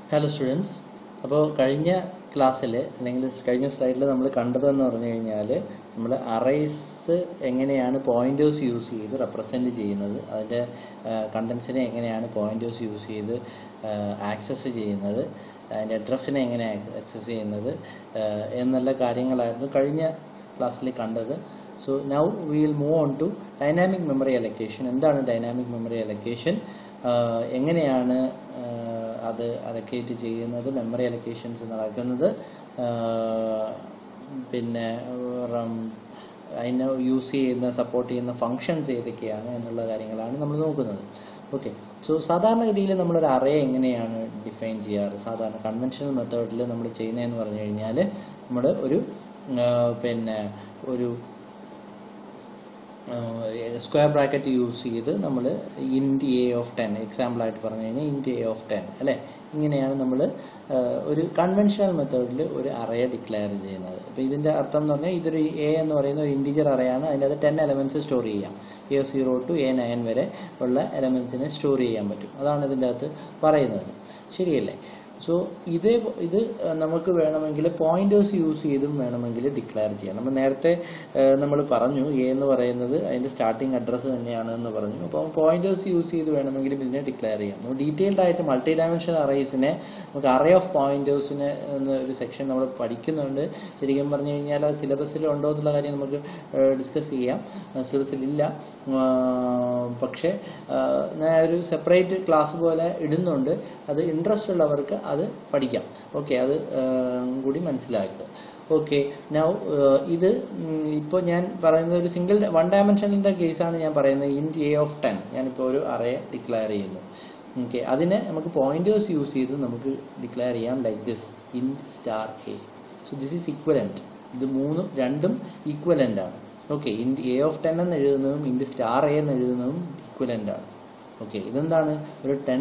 hello students അപ്പോൾ കഴിഞ്ഞ ക്ലാസ്സിൽ അല്ലെങ്കിൽ കഴിഞ്ഞ സ്ലൈഡിൽ നമ്മൾ കണ്ടതെന്ന് പറഞ്ഞു കഴിഞ്ഞാൽ നമ്മൾ അറേസ് എങ്ങനെയാണ് പോയിന്റേഴ്സ് യൂസ് ചെയ്ത് റെപ്രസെൻറ്റ് ചെയ്യുന്നത് അതിൻ്റെ കണ്ടൻസിനെ എങ്ങനെയാണ് പോയിന്റേഴ്സ് യൂസ് ചെയ്ത് ആക്സസ് ചെയ്യുന്നത് അതിൻ്റെ അഡ്രസ്സിനെ എങ്ങനെ ആക്സസ് ചെയ്യുന്നത് ആഹ് എന്നുള്ള കാര്യങ്ങളായിരുന്നു കഴിഞ്ഞ ക്ലാസ്സിൽ കണ്ടത് so now we will move on to dynamic memory allocation എന്താണ് ഡൈനാമിക് മെമ്മറി അലക്കേഷൻ എങ്ങനെയാണ് ആഹ് അത് അലക്കേറ്റ് ചെയ്യുന്നത് മെമ്മറി അലക്കേഷൻസ് നടക്കുന്നത് ആഹ് പിന്നെ റം അതിനെ യൂസ് ചെയ്യുന്ന സപ്പോർട്ട് ചെയ്യുന്ന ഫങ്ഷൻസ് ഏതൊക്കെയാണ് എന്നുള്ള കാര്യങ്ങളാണ് നമ്മൾ നോക്കുന്നത് ഓക്കെ സോ സാധാരണഗതിയിൽ നമ്മളൊരു അറേ എങ്ങനെയാണ് ഡിഫൈൻ ചെയ്യാറ് സാധാരണ കൺവെൻഷണൽ മെത്തേഡിൽ നമ്മൾ ചെയ്യുന്നതെന്ന് പറഞ്ഞു കഴിഞ്ഞാൽ നമ്മൾ ഒരു ആഹ് പിന്നെ ഒരു സ്ക്വയർ ബ്രാക്കറ്റ് യൂസ് ചെയ്ത് നമ്മൾ ഇൻറ്റ് എ ഓഫ് ടെൻ എക്സാമ്പിളായിട്ട് പറഞ്ഞു കഴിഞ്ഞാൽ ഇൻറ്റ് എ ഓഫ് ടെൻ അല്ലേ ഇങ്ങനെയാണ് നമ്മൾ ഒരു കൺവെൻഷണൽ മെത്തേഡിൽ ഒരു അറയെ ഡിക്ലെയർ ചെയ്യുന്നത് അപ്പോൾ ഇതിൻ്റെ അർത്ഥം എന്ന് പറഞ്ഞാൽ ഇതൊരു എ എന്ന് പറയുന്ന ഒരു ഇൻറ്റീജർ അറയാണ് അതിൻ്റെ അത് ടെൻ എലമെൻറ്റ്സ് സ്റ്റോർ ചെയ്യാം a zero to a nine വരെ ഉള്ള എലമെൻറ്റ്സിനെ സ്റ്റോർ ചെയ്യാൻ പറ്റും അതാണ് ഇതിൻ്റെ അകത്ത് പറയുന്നത് ശരിയല്ലേ സോ ഇതേ ഇത് നമുക്ക് വേണമെങ്കിൽ പോയിന്റേഴ്സ് യൂസ് ചെയ്തും വേണമെങ്കിൽ ഡിക്ലെയർ ചെയ്യാം നമ്മൾ നേരത്തെ നമ്മൾ പറഞ്ഞു എ എന്ന് പറയുന്നത് അതിന്റെ സ്റ്റാർട്ടിംഗ് അഡ്രസ്സ് തന്നെയാണ് എന്ന് പറഞ്ഞു അപ്പോൾ പോയിന്റേഴ്സ് യൂസ് ചെയ്ത് വേണമെങ്കിലും ഇതിനെ ഡിക്ലെയർ ചെയ്യാം നമ്മൾ ഡീറ്റെയിൽഡ് ആയിട്ട് മൾട്ടി ഡയമെൻഷണൽ അറേസിനെ നമുക്ക് അറേ ഓഫ് പോയിന്റേഴ്സിനെ എന്ന ഒരു സെക്ഷൻ നമ്മൾ പഠിക്കുന്നുണ്ട് ശരിക്കും പറഞ്ഞു കഴിഞ്ഞാൽ അത് സിലബസിൽ ഉണ്ടോ എന്നുള്ള കാര്യം നമുക്ക് ഡിസ്കസ് ചെയ്യാം സിലബസിലില്ല പക്ഷേ ഞാൻ ഒരു സെപ്പറേറ്റ് ക്ലാസ് പോലെ ഇടുന്നുണ്ട് അത് ഇൻട്രസ്റ്റ് ഉള്ളവർക്ക് അത് പഠിക്കാം ഓക്കെ അത് കൂടി മനസ്സിലാക്കുക ഓക്കെ നൗ ഇത് ഇപ്പോൾ ഞാൻ പറയുന്നത് ഒരു സിംഗിൾ വൺ ഡയമെൻഷനിൻ്റെ കേസാണ് ഞാൻ പറയുന്നത് ഇൻ എ ഓഫ് ടെൻ ഞാനിപ്പോൾ ഒരു അറയെ ഡിക്ലെയർ ചെയ്യുന്നു ഓക്കെ അതിനെ നമുക്ക് പോയിന്റേഴ്സ് യൂസ് ചെയ്ത് നമുക്ക് ഡിക്ലെയർ ചെയ്യാം like this int star a so this is equivalent ഇത് മൂന്നും രണ്ടും ഈക്വലൻ്റ് ആണ് okay int a of ten എന്ന് എഴുതുന്നതും ഇൻഡ് സ്റ്റാർ എ എന്ന് എഴുതുന്നതും ഈക്വലൻ്റ് ആണ് ഓക്കെ ഇതെന്താണ് ഒരു ടെൻ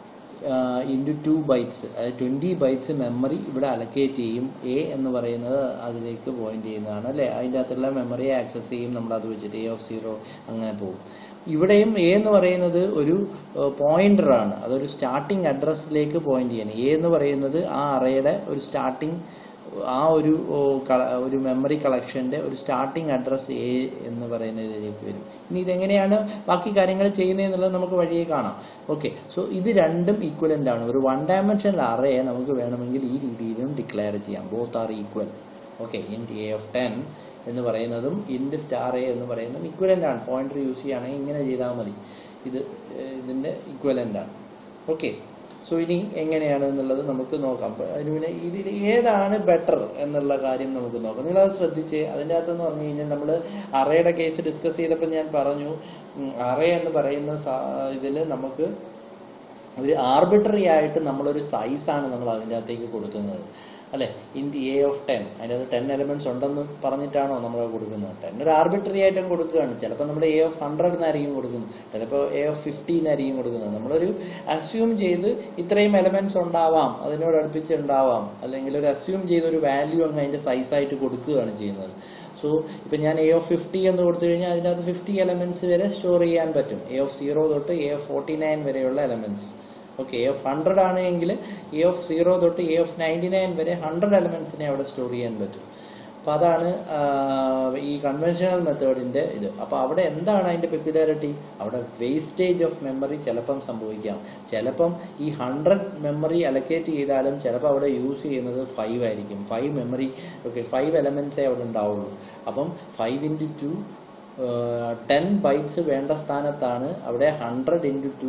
ഇൻറ്റു ടു ബൈറ്റ്സ് അതായത് ട്വൻറ്റി ബൈറ്റ്സ് മെമ്മറി ഇവിടെ അലക്കേറ്റ് ചെയ്യും എ എന്ന് പറയുന്നത് അതിലേക്ക് പോയിന്റ് ചെയ്യുന്നതാണ് അല്ലേ അതിൻ്റെ അകത്തുള്ള മെമ്മറിയെ ആക്സസ് ചെയ്യും നമ്മൾ അത് വെച്ചിട്ട് എ ഓഫ് സീറോ അങ്ങനെ പോകും ഇവിടെയും എ എന്ന് പറയുന്നത് ഒരു പോയിന്റർ ആണ് അതൊരു സ്റ്റാർട്ടിംഗ് അഡ്രസ്സിലേക്ക് പോയിന്റ് ചെയ്യണം എ എന്ന് പറയുന്നത് ആ അറയുടെ ഒരു സ്റ്റാർട്ടിംഗ് ആ ഒരു ഒരു മെമ്മറി കളക്ഷന്റെ ഒരു സ്റ്റാർട്ടിംഗ് അഡ്രസ് എ എന്ന് പറയുന്നതിലേക്ക് വരും ഇനി ഇതെങ്ങനെയാണ് ബാക്കി കാര്യങ്ങൾ ചെയ്യുന്നതെന്നുള്ളത് നമുക്ക് വഴിയെ കാണാം ഓക്കെ സോ ഇത് രണ്ടും ഈക്വലന്റ് ആണ് ഒരു വൺ ഡയമെൻഷനൽ അറയെ നമുക്ക് വേണമെങ്കിൽ ഈ രീതിയിലും ഡിക്ലെയർ ചെയ്യാം both are equal okay int a of ten എന്ന് പറയുന്നതും ഇൻഡ് സ്റ്റാർ എ എന്ന് പറയുന്നതും ഈക്വലന്റ് ആണ് പോയിന്റർ യൂസ് ചെയ്യുകയാണെങ്കിൽ ഇങ്ങനെ ചെയ്താൽ മതി ഇത് ഇതിന്റെ ഈക്വലന്റ് ആണ് ഓക്കെ സോ ഇനി എങ്ങനെയാണ് എന്നുള്ളത് നമുക്ക് നോക്കാം അതിന് പിന്നെ ഇതിൽ ഏതാണ് ബെറ്റർ എന്നുള്ള കാര്യം നമുക്ക് നോക്കാം നിങ്ങൾ അത് ശ്രദ്ധിച്ച് അതിൻ്റെ അകത്തെന്ന് പറഞ്ഞു കഴിഞ്ഞാൽ നമ്മൾ അറയുടെ കേസ് ഡിസ്കസ് ചെയ്തപ്പോൾ ഞാൻ പറഞ്ഞു അറേ എന്ന് പറയുന്ന ഇതിൽ നമുക്ക് ഒരു ആർബിട്രറി ആയിട്ട് നമ്മളൊരു സൈസാണ് നമ്മൾ അതിൻ്റെ അകത്തേക്ക് കൊടുക്കുന്നത് അല്ലെ in the A of ten അതിൻ്റെ അത് ടെൻ എലമെന്റ്സ് ഉണ്ടെന്ന് പറഞ്ഞിട്ടാണോ നമ്മൾ കൊടുക്കുന്നത് ടെൻ ഒരു ആർബിട്രറി ആയിട്ടും കൊടുക്കുകയാണ് ചിലപ്പോൾ നമ്മൾ എ ഓഫ് ഹൺഡ്രഡ് എന്നായിരിക്കും കൊടുക്കുന്നത് ചിലപ്പോൾ എ ഓഫ് ഫിഫ്റ്റി എന്നായിരിക്കും കൊടുക്കുന്നത് നമ്മളൊരു അസ്യൂം ചെയ്ത് ഇത്രയും എലമെന്റ്സ് ഉണ്ടാവാം അതിനോട് അടുപ്പിച്ച് ഉണ്ടാവാം അല്ലെങ്കിൽ ഒരു അസ്യൂം ചെയ്ത ഒരു വാല്യൂ അങ്ങ് അതിൻ്റെ സൈസായിട്ട് കൊടുക്കുകയാണ് ചെയ്യുന്നത് സോ ഇപ്പം ഞാൻ എ ഓഫ് ഫിഫ്റ്റി എന്ന് കൊടുത്തു കഴിഞ്ഞാൽ അതിനകത്ത് ഫിഫ്റ്റി എലമെന്റ്സ് വരെ സ്റ്റോർ ചെയ്യാൻ പറ്റും എ ഓഫ് സീറോ തൊട്ട് എ ഓഫ് ഫോർട്ടി നയൻ വരെയുള്ള elements okay a of hundred ആണെങ്കിൽ എ ഓഫ് സീറോ തൊട്ട് എ ഓഫ് നയൻറ്റി നയൻ വരെ ഹൺഡ്രഡ് എലമെന്റ്സിനെ അവിടെ സ്റ്റോർ ചെയ്യാൻ പറ്റും അപ്പം അതാണ് ഈ കൺവെൻഷണൽ മെത്തേഡിന്റെ ഇത് അപ്പോൾ അവിടെ എന്താണ് അതിന്റെ പെക്യുലാരിറ്റി അവിടെ വേസ്റ്റേജ് ഓഫ് മെമ്മറി ചിലപ്പം സംഭവിക്കാം ചിലപ്പം ഈ ഹൺഡ്രഡ് മെമ്മറി അലക്കേറ്റ് ചെയ്താലും ചിലപ്പോൾ അവിടെ യൂസ് ചെയ്യുന്നത് ഫൈവ് ആയിരിക്കും ഫൈവ് മെമ്മറി ഓക്കെ ഫൈവ് എലമെന്റ്സേ അവിടെ ഉണ്ടാവുള്ളൂ അപ്പം five into two ten bytes വേണ്ട സ്ഥാനത്താണ് അവിടെ hundred into two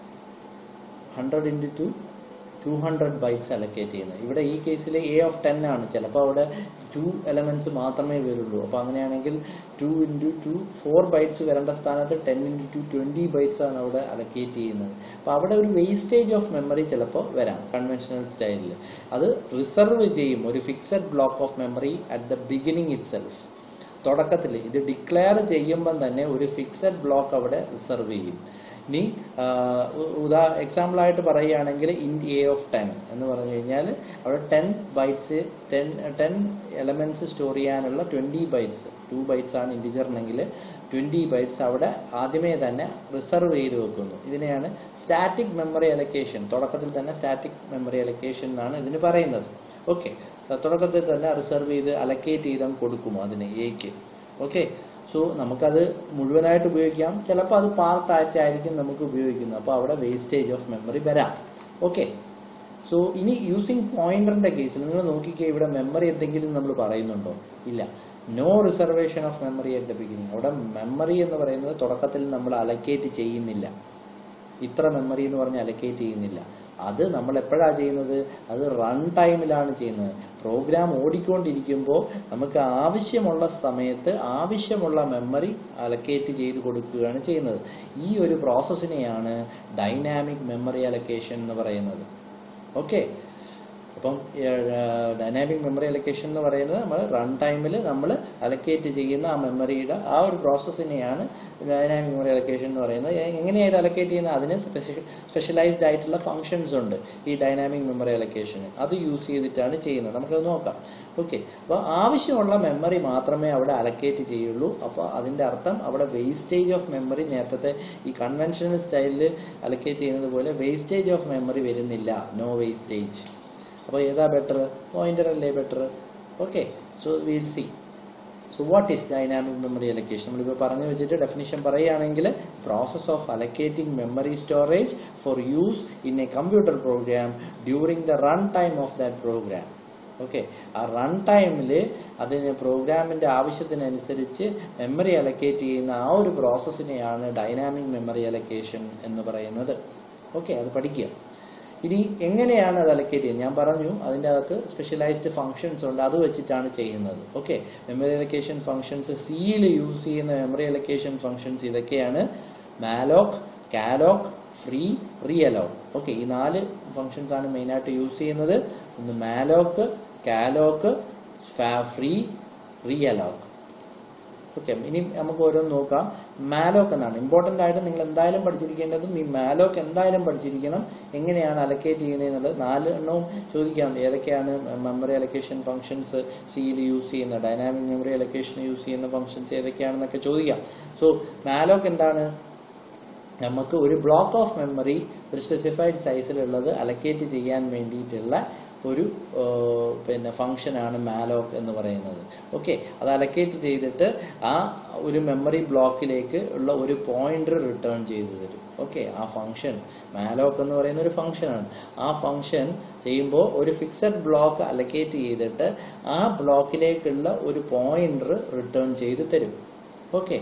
hundred into two two hundred bytes allocate ചെയ്യുന്നത് ഇവിടെ ഈ കേസിൽ എ ഓഫ് ടെൻ ആണ് ചിലപ്പോൾ അവിടെ ടു എലമെന്റ്സ് മാത്രമേ വരുള്ളൂ അപ്പോൾ അങ്ങനെയാണെങ്കിൽ two into two four bytes വരേണ്ട സ്ഥാനത്ത് ten into two twenty bytes ആണ് അവിടെ അലക്കേറ്റ് ചെയ്യുന്നത് അപ്പോൾ അവിടെ ഒരു വേസ്റ്റേജ് ഓഫ് മെമ്മറി ചിലപ്പോൾ വരാം കൺവെൻഷണൽ സ്റ്റൈലിൽ അത് റിസർവ് ചെയ്യും ഒരു fixed block of memory at the beginning itself തുടക്കത്തിൽ ഇത് ഡിക്ലെയർ ചെയ്യുമ്പം തന്നെ ഒരു ഫിക്സഡ് ബ്ലോക്ക് അവിടെ റിസർവ് ചെയ്യും ഇനി ആഹ്, ഉദാ എക്സാമ്പിൾ ആയിട്ട് പറയുകയാണെങ്കിൽ ഇൻറ്റ് എ ഓഫ് ടെൻ എന്ന് പറഞ്ഞു കഴിഞ്ഞാൽ അവിടെ ten bytes ten ten elements store ചെയ്യാനുള്ള ട്വൻറ്റി ബൈറ്റ്സ് ടു ബൈറ്റ്സ് ആണ് ഇൻറ്റിജറിനെങ്കിൽ ട്വൻറ്റി ബൈറ്റ്സ് അവിടെ ആദ്യമേ തന്നെ റിസർവ് ചെയ്ത് വെക്കുന്നു ഇതിനെയാണ് സ്റ്റാറ്റിക് മെമ്മറി അലക്കേഷൻ തുടക്കത്തിൽ തന്നെ സ്റ്റാറ്റിക് മെമ്മറി അലക്കേഷൻ എന്നാണ് ഇതിന് പറയുന്നത് ഓക്കെ തുടക്കത്തിൽ തന്നെ റിസർവ് ചെയ്ത് അലക്കേറ്റ് ചെയ്ത് അങ്ങ് കൊടുക്കും അതിന് എക്ക് ഓക്കെ സോ നമുക്കത് മുഴുവനായിട്ട് ഉപയോഗിക്കാം ചിലപ്പോൾ അത് പാർട്ട് ആയിട്ടായിരിക്കും നമുക്ക് ഉപയോഗിക്കുന്നത് അപ്പോൾ അവിടെ വേസ്റ്റേജ് ഓഫ് മെമ്മറി വരാം ഓക്കെ സോ ഇനി യൂസിങ് പോയിന്ററിന്റെ കേസിൽ നിങ്ങൾ നോക്കിക്കേ ഇവിടെ മെമ്മറി എന്തെങ്കിലും നമ്മൾ പറയുന്നുണ്ടോ ഇല്ല no reservation of memory at the beginning അവിടെ മെമ്മറി എന്ന് പറയുന്നത് തുടക്കത്തിൽ നമ്മൾ അലക്കേറ്റ് ചെയ്യുന്നില്ല ഇത്ര മെമ്മറി എന്ന് പറഞ്ഞ് അലക്കേറ്റ് ചെയ്യുന്നില്ല അത് നമ്മൾ എപ്പോഴാണ് ചെയ്യുന്നത് അത് റൺ ടൈമിലാണ് ചെയ്യുന്നത് പ്രോഗ്രാം ഓടിക്കൊണ്ടിരിക്കുമ്പോൾ നമുക്ക് ആവശ്യമുള്ള സമയത്ത് ആവശ്യമുള്ള മെമ്മറി അലക്കേറ്റ് ചെയ്ത് കൊടുക്കുകയാണ് ചെയ്യുന്നത് ഈ ഒരു പ്രോസസ്സിനെയാണ് ഡൈനാമിക് മെമ്മറി അലക്കേഷൻ എന്ന് പറയുന്നത് ഓക്കെ അപ്പം ഡൈനാമിക് മെമ്മറി അലക്കേഷൻ എന്ന് പറയുന്നത് നമ്മൾ റൺ ടൈമിൽ നമ്മൾ അലക്കേറ്റ് ചെയ്യുന്ന ആ മെമ്മറിയുടെ ആ ഒരു പ്രോസസ്സിനെയാണ് ഡൈനാമിക് മെമ്മറി അലക്കേഷൻ എന്ന് പറയുന്നത് എ- എങ്ങനെയാണ് ഇത് അലക്കേറ്റ് ചെയ്യുന്നത് അതിന് സ്പെഷ്യലൈസ്ഡ് ആയിട്ടുള്ള ഫങ്ഷൻസ് ഉണ്ട് ഈ ഡൈനാമിക് മെമ്മറി അലക്കേഷന് അത് യൂസ് ചെയ്തിട്ടാണ് ചെയ്യുന്നത് നമുക്കത് നോക്കാം ഓക്കെ അപ്പോൾ ആവശ്യമുള്ള മെമ്മറി മാത്രമേ അവിടെ അലക്കേറ്റ് ചെയ്യുള്ളൂ അപ്പോൾ അതിൻ്റെ അർത്ഥം അവിടെ വേസ്റ്റേജ് ഓഫ് മെമ്മറി നേരത്തെ ഈ കൺവെൻഷണൽ സ്റ്റൈലിൽ അലക്കേറ്റ് ചെയ്യുന്നത് പോലെ വേസ്റ്റേജ് ഓഫ് മെമ്മറി വരുന്നില്ല നോ വേസ്റ്റേജ് അപ്പോൾ ഏതാ ബെറ്റർ പോയിന്റർ അല്ലേ better okay so will see so what is dynamic memory allocation നമ്മളിപ്പോൾ പറഞ്ഞു വെച്ചിട്ട് ഡെഫിനിഷൻ പറയുകയാണെങ്കിൽ process of allocating memory storage for use in a computer program during the run time of that program okay ആ run ടൈമിൽ അതിന് പ്രോഗ്രാമിൻ്റെ ആവശ്യത്തിനനുസരിച്ച് memory allocate ചെയ്യുന്ന ആ ഒരു പ്രോസസ്സിനെയാണ് ഡൈനാമിക് മെമ്മറി അലക്കേഷൻ എന്ന് പറയുന്നത് ഓക്കെ അത് പഠിക്കുക ഇനി എങ്ങനെയാണ് അത് അലക്കേറ്റ് ചെയ്യുന്നത് ഞാൻ പറഞ്ഞു അതിൻ്റെ അകത്ത് സ്പെഷ്യലൈസ്ഡ് ഫങ്ഷൻസ് ഉണ്ട് അത് വെച്ചിട്ടാണ് ചെയ്യുന്നത് ഓക്കെ മെമ്മറി അലക്കേഷൻ ഫങ്ഷൻസ് സിയിൽ യൂസ് ചെയ്യുന്ന മെമ്മറി അലക്കേഷൻ ഫങ്ഷൻസ് ഇതൊക്കെയാണ് മാലോക്ക് കാലോക്ക് ഫ്രീ റിയലോക്ക് ഓക്കെ ഈ നാല് ഫങ്ഷൻസ് ആണ് മെയിനായിട്ട് യൂസ് ചെയ്യുന്നത് ഒന്ന് മാലോക്ക് കാലോക്ക് ഫ്രീ റിയലോക്ക് ഓക്കെ ഇനി നമുക്ക് ഓരോന്ന് നോക്കാം മാലോക്ക് എന്നാണ് ഇമ്പോർട്ടൻ്റ് ആയിട്ട് നിങ്ങൾ എന്തായാലും പഠിച്ചിരിക്കേണ്ടതും ഈ മാലോക്ക് എന്തായാലും പഠിച്ചിരിക്കണം എങ്ങനെയാണ് അലക്കേറ്റ് ചെയ്യുന്നത് എന്നുള്ളത് നാല് എണ്ണവും ചോദിക്കാം ഏതൊക്കെയാണ് മെമ്മറി അലക്കേഷൻ ഫങ്ഷൻസ് സിയിൽ യൂസ് ചെയ്യുന്ന ഡൈനാമിക് മെമ്മറി അലക്കേഷൻ യൂസ് ചെയ്യുന്ന ഫങ്ഷൻസ് ഏതൊക്കെയാണെന്നൊക്കെ ചോദിക്കാം സോ മാലോക്ക് എന്താണ് നമുക്ക് ഒരു ബ്ലോക്ക് ഓഫ് മെമ്മറി ഒരു സ്പെസിഫൈഡ് സൈസിലുള്ളത് അലക്കേറ്റ് ചെയ്യാൻ വേണ്ടിയിട്ടുള്ള ഒരു ഏഹ്, പിന്നെ ഫംഗ്ഷനാണ് മാലോക്ക് എന്ന് പറയുന്നത് ഓക്കെ അത് അലക്കേറ്റ് ചെയ്തിട്ട് ആ ഒരു മെമ്മറി ബ്ലോക്കിലേക്ക് ഉള്ള ഒരു പോയിന്റർ റിട്ടേൺ ചെയ്തു തരും ഓക്കെ ആ ഫംഗ്ഷൻ മാലോക്ക് എന്ന് പറയുന്ന ഒരു ഫംഗ്ഷനാണ് ആ ഫംഗ്ഷൻ ചെയ്യുമ്പോൾ ഒരു ഫിക്സഡ് ബ്ലോക്ക് അലക്കേറ്റ് ചെയ്തിട്ട് ആ ബ്ലോക്കിലേക്കുള്ള ഒരു പോയിന്റർ റിട്ടേൺ ചെയ്ത് തരും ഓക്കെ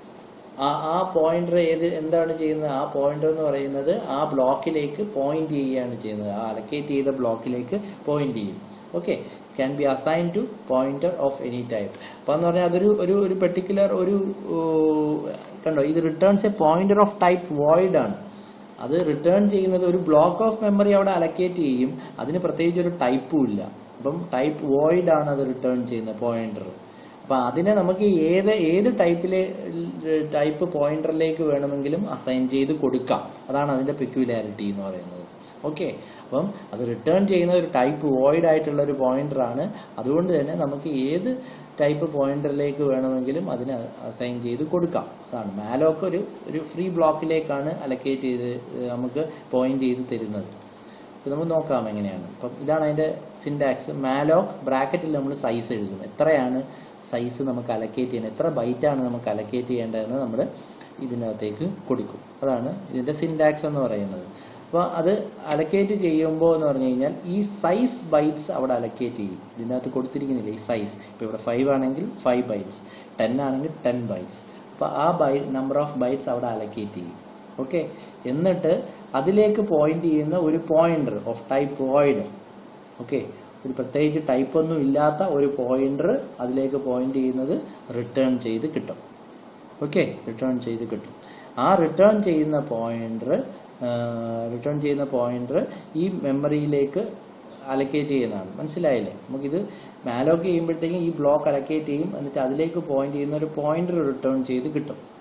ആ ആ പോയിന്റർ ഏത് എന്താണ് ചെയ്യുന്നത് ആ പോയിന്റർ എന്ന് പറയുന്നത് ആ ബ്ലോക്കിലേക്ക് പോയിന്റ് ചെയ്യുകയാണ് ചെയ്യുന്നത് ആ അലക്കേറ്റ് ചെയ്ത ബ്ലോക്കിലേക്ക് പോയിന്റ് ചെയ്യും okay can be assign to pointer of any type അപ്പോൾ എന്ന് പറഞ്ഞാൽ അതൊരു ഒരു ഒരു പെർട്ടിക്കുലർ ഒരു ഊ, കണ്ടോ ഇത് returns a pointer of type void ആണ് അത് റിട്ടേൺ ചെയ്യുന്നത് ഒരു ബ്ലോക്ക് ഓഫ് മെമ്മറി അവിടെ അലക്കേറ്റ് ചെയ്യും അതിന് പ്രത്യേകിച്ച് ഒരു ടൈപ്പും ഇല്ല അപ്പം ടൈപ്പ് വോയിഡ് ആണ് അത് റിട്ടേൺ ചെയ്യുന്നത് പോയിന്റർ അപ്പൊ അതിനെ നമുക്ക് ഏത് ഏത് ടൈപ്പിലെ ടൈപ്പ് പോയിന്ററിലേക്ക് വേണമെങ്കിലും അസൈൻ ചെയ്ത് കൊടുക്കാം അതാണ് അതിന്റെ പെക്യുലാരിറ്റി എന്ന് പറയുന്നത് ഓക്കെ അപ്പം അത് റിട്ടേൺ ചെയ്യുന്ന ഒരു ടൈപ്പ് വോയിഡ് ആയിട്ടുള്ള ഒരു പോയിന്റർ ആണ് അതുകൊണ്ട് തന്നെ നമുക്ക് ഏത് ടൈപ്പ് പോയിന്ററിലേക്ക് വേണമെങ്കിലും അതിനെ അസൈൻ ചെയ്ത് കൊടുക്കാം അതാണ് മാലോക്ക് ഒരു ഒരു ഫ്രീ ബ്ലോക്കിലേക്കാണ് അലക്കേറ്റ് ചെയ്ത് ഏഹ്, നമുക്ക് പോയിന്റ് ചെയ്ത് തരുന്നത് അപ്പോൾ നമുക്ക് നോക്കാം എങ്ങനെയാണ് അപ്പം ഇതാണ് അതിൻ്റെ സിൻഡാക്സ് മാലോക്ക് ബ്രാക്കറ്റിൽ നമ്മൾ സൈസ് എഴുതും എത്രയാണ് സൈസ് നമുക്ക് അലക്കേറ്റ് ചെയ്യുന്നത് എത്ര ബൈറ്റാണ് നമുക്ക് അലക്കേറ്റ് ചെയ്യേണ്ടതെന്ന് നമ്മൾ ഇതിനകത്തേക്ക് കൊടുക്കും അതാണ് ഇതിൻ്റെ സിൻഡാക്സ് എന്ന് പറയുന്നത് അപ്പോൾ അത് അലക്കേറ്റ് ചെയ്യുമ്പോൾ എന്ന് പറഞ്ഞു കഴിഞ്ഞാൽ ഈ സൈസ് ബൈറ്റ്സ് അവിടെ അലക്കേറ്റ് ചെയ്യും ഇതിനകത്ത് കൊടുത്തിരിക്കുന്നില്ല ഈ സൈസ് ഇപ്പോൾ ഇവിടെ ഫൈവ് ആണെങ്കിൽ ഫൈവ് ബൈറ്റ്സ് ടെൻ ആണെങ്കിൽ ടെൻ ബൈറ്റ്സ് അപ്പോൾ ആ ബൈ നമ്പർ ഓഫ് ബൈറ്റ്സ് അവിടെ അലക്കേറ്റ് ചെയ്യും ഓക്കെ എന്നിട്ട് അതിലേക്ക് പോയിന്റ് ചെയ്യുന്ന ഒരു pointer of type void okay ഒരു പ്രത്യേകിച്ച് ടൈപ്പ് ഒന്നും ഇല്ലാത്ത ഒരു പോയിന്റർ അതിലേക്ക് പോയിന്റ് ചെയ്യുന്നത് റിട്ടേൺ ചെയ്ത് കിട്ടും ഓക്കെ റിട്ടേൺ ചെയ്ത് കിട്ടും ആ റിട്ടേൺ ചെയ്യുന്ന പോയിന്റർ റിട്ടേൺ ചെയ്യുന്ന പോയിന്റർ ഈ മെമ്മറിയിലേക്ക് അലക്കേറ്റ് ചെയ്യുന്നതാണ് മനസ്സിലായില്ലേ നമുക്കിത് മാലോക്ക് ചെയ്യുമ്പോഴത്തേക്കും ഈ ബ്ലോക്ക് അലക്കേറ്റ് ചെയ്യും എന്നിട്ട് അതിലേക്ക് പോയിന്റ് ചെയ്യുന്ന ഒരു പോയിന്റർ റിട്ടേൺ ചെയ്ത് കിട്ടും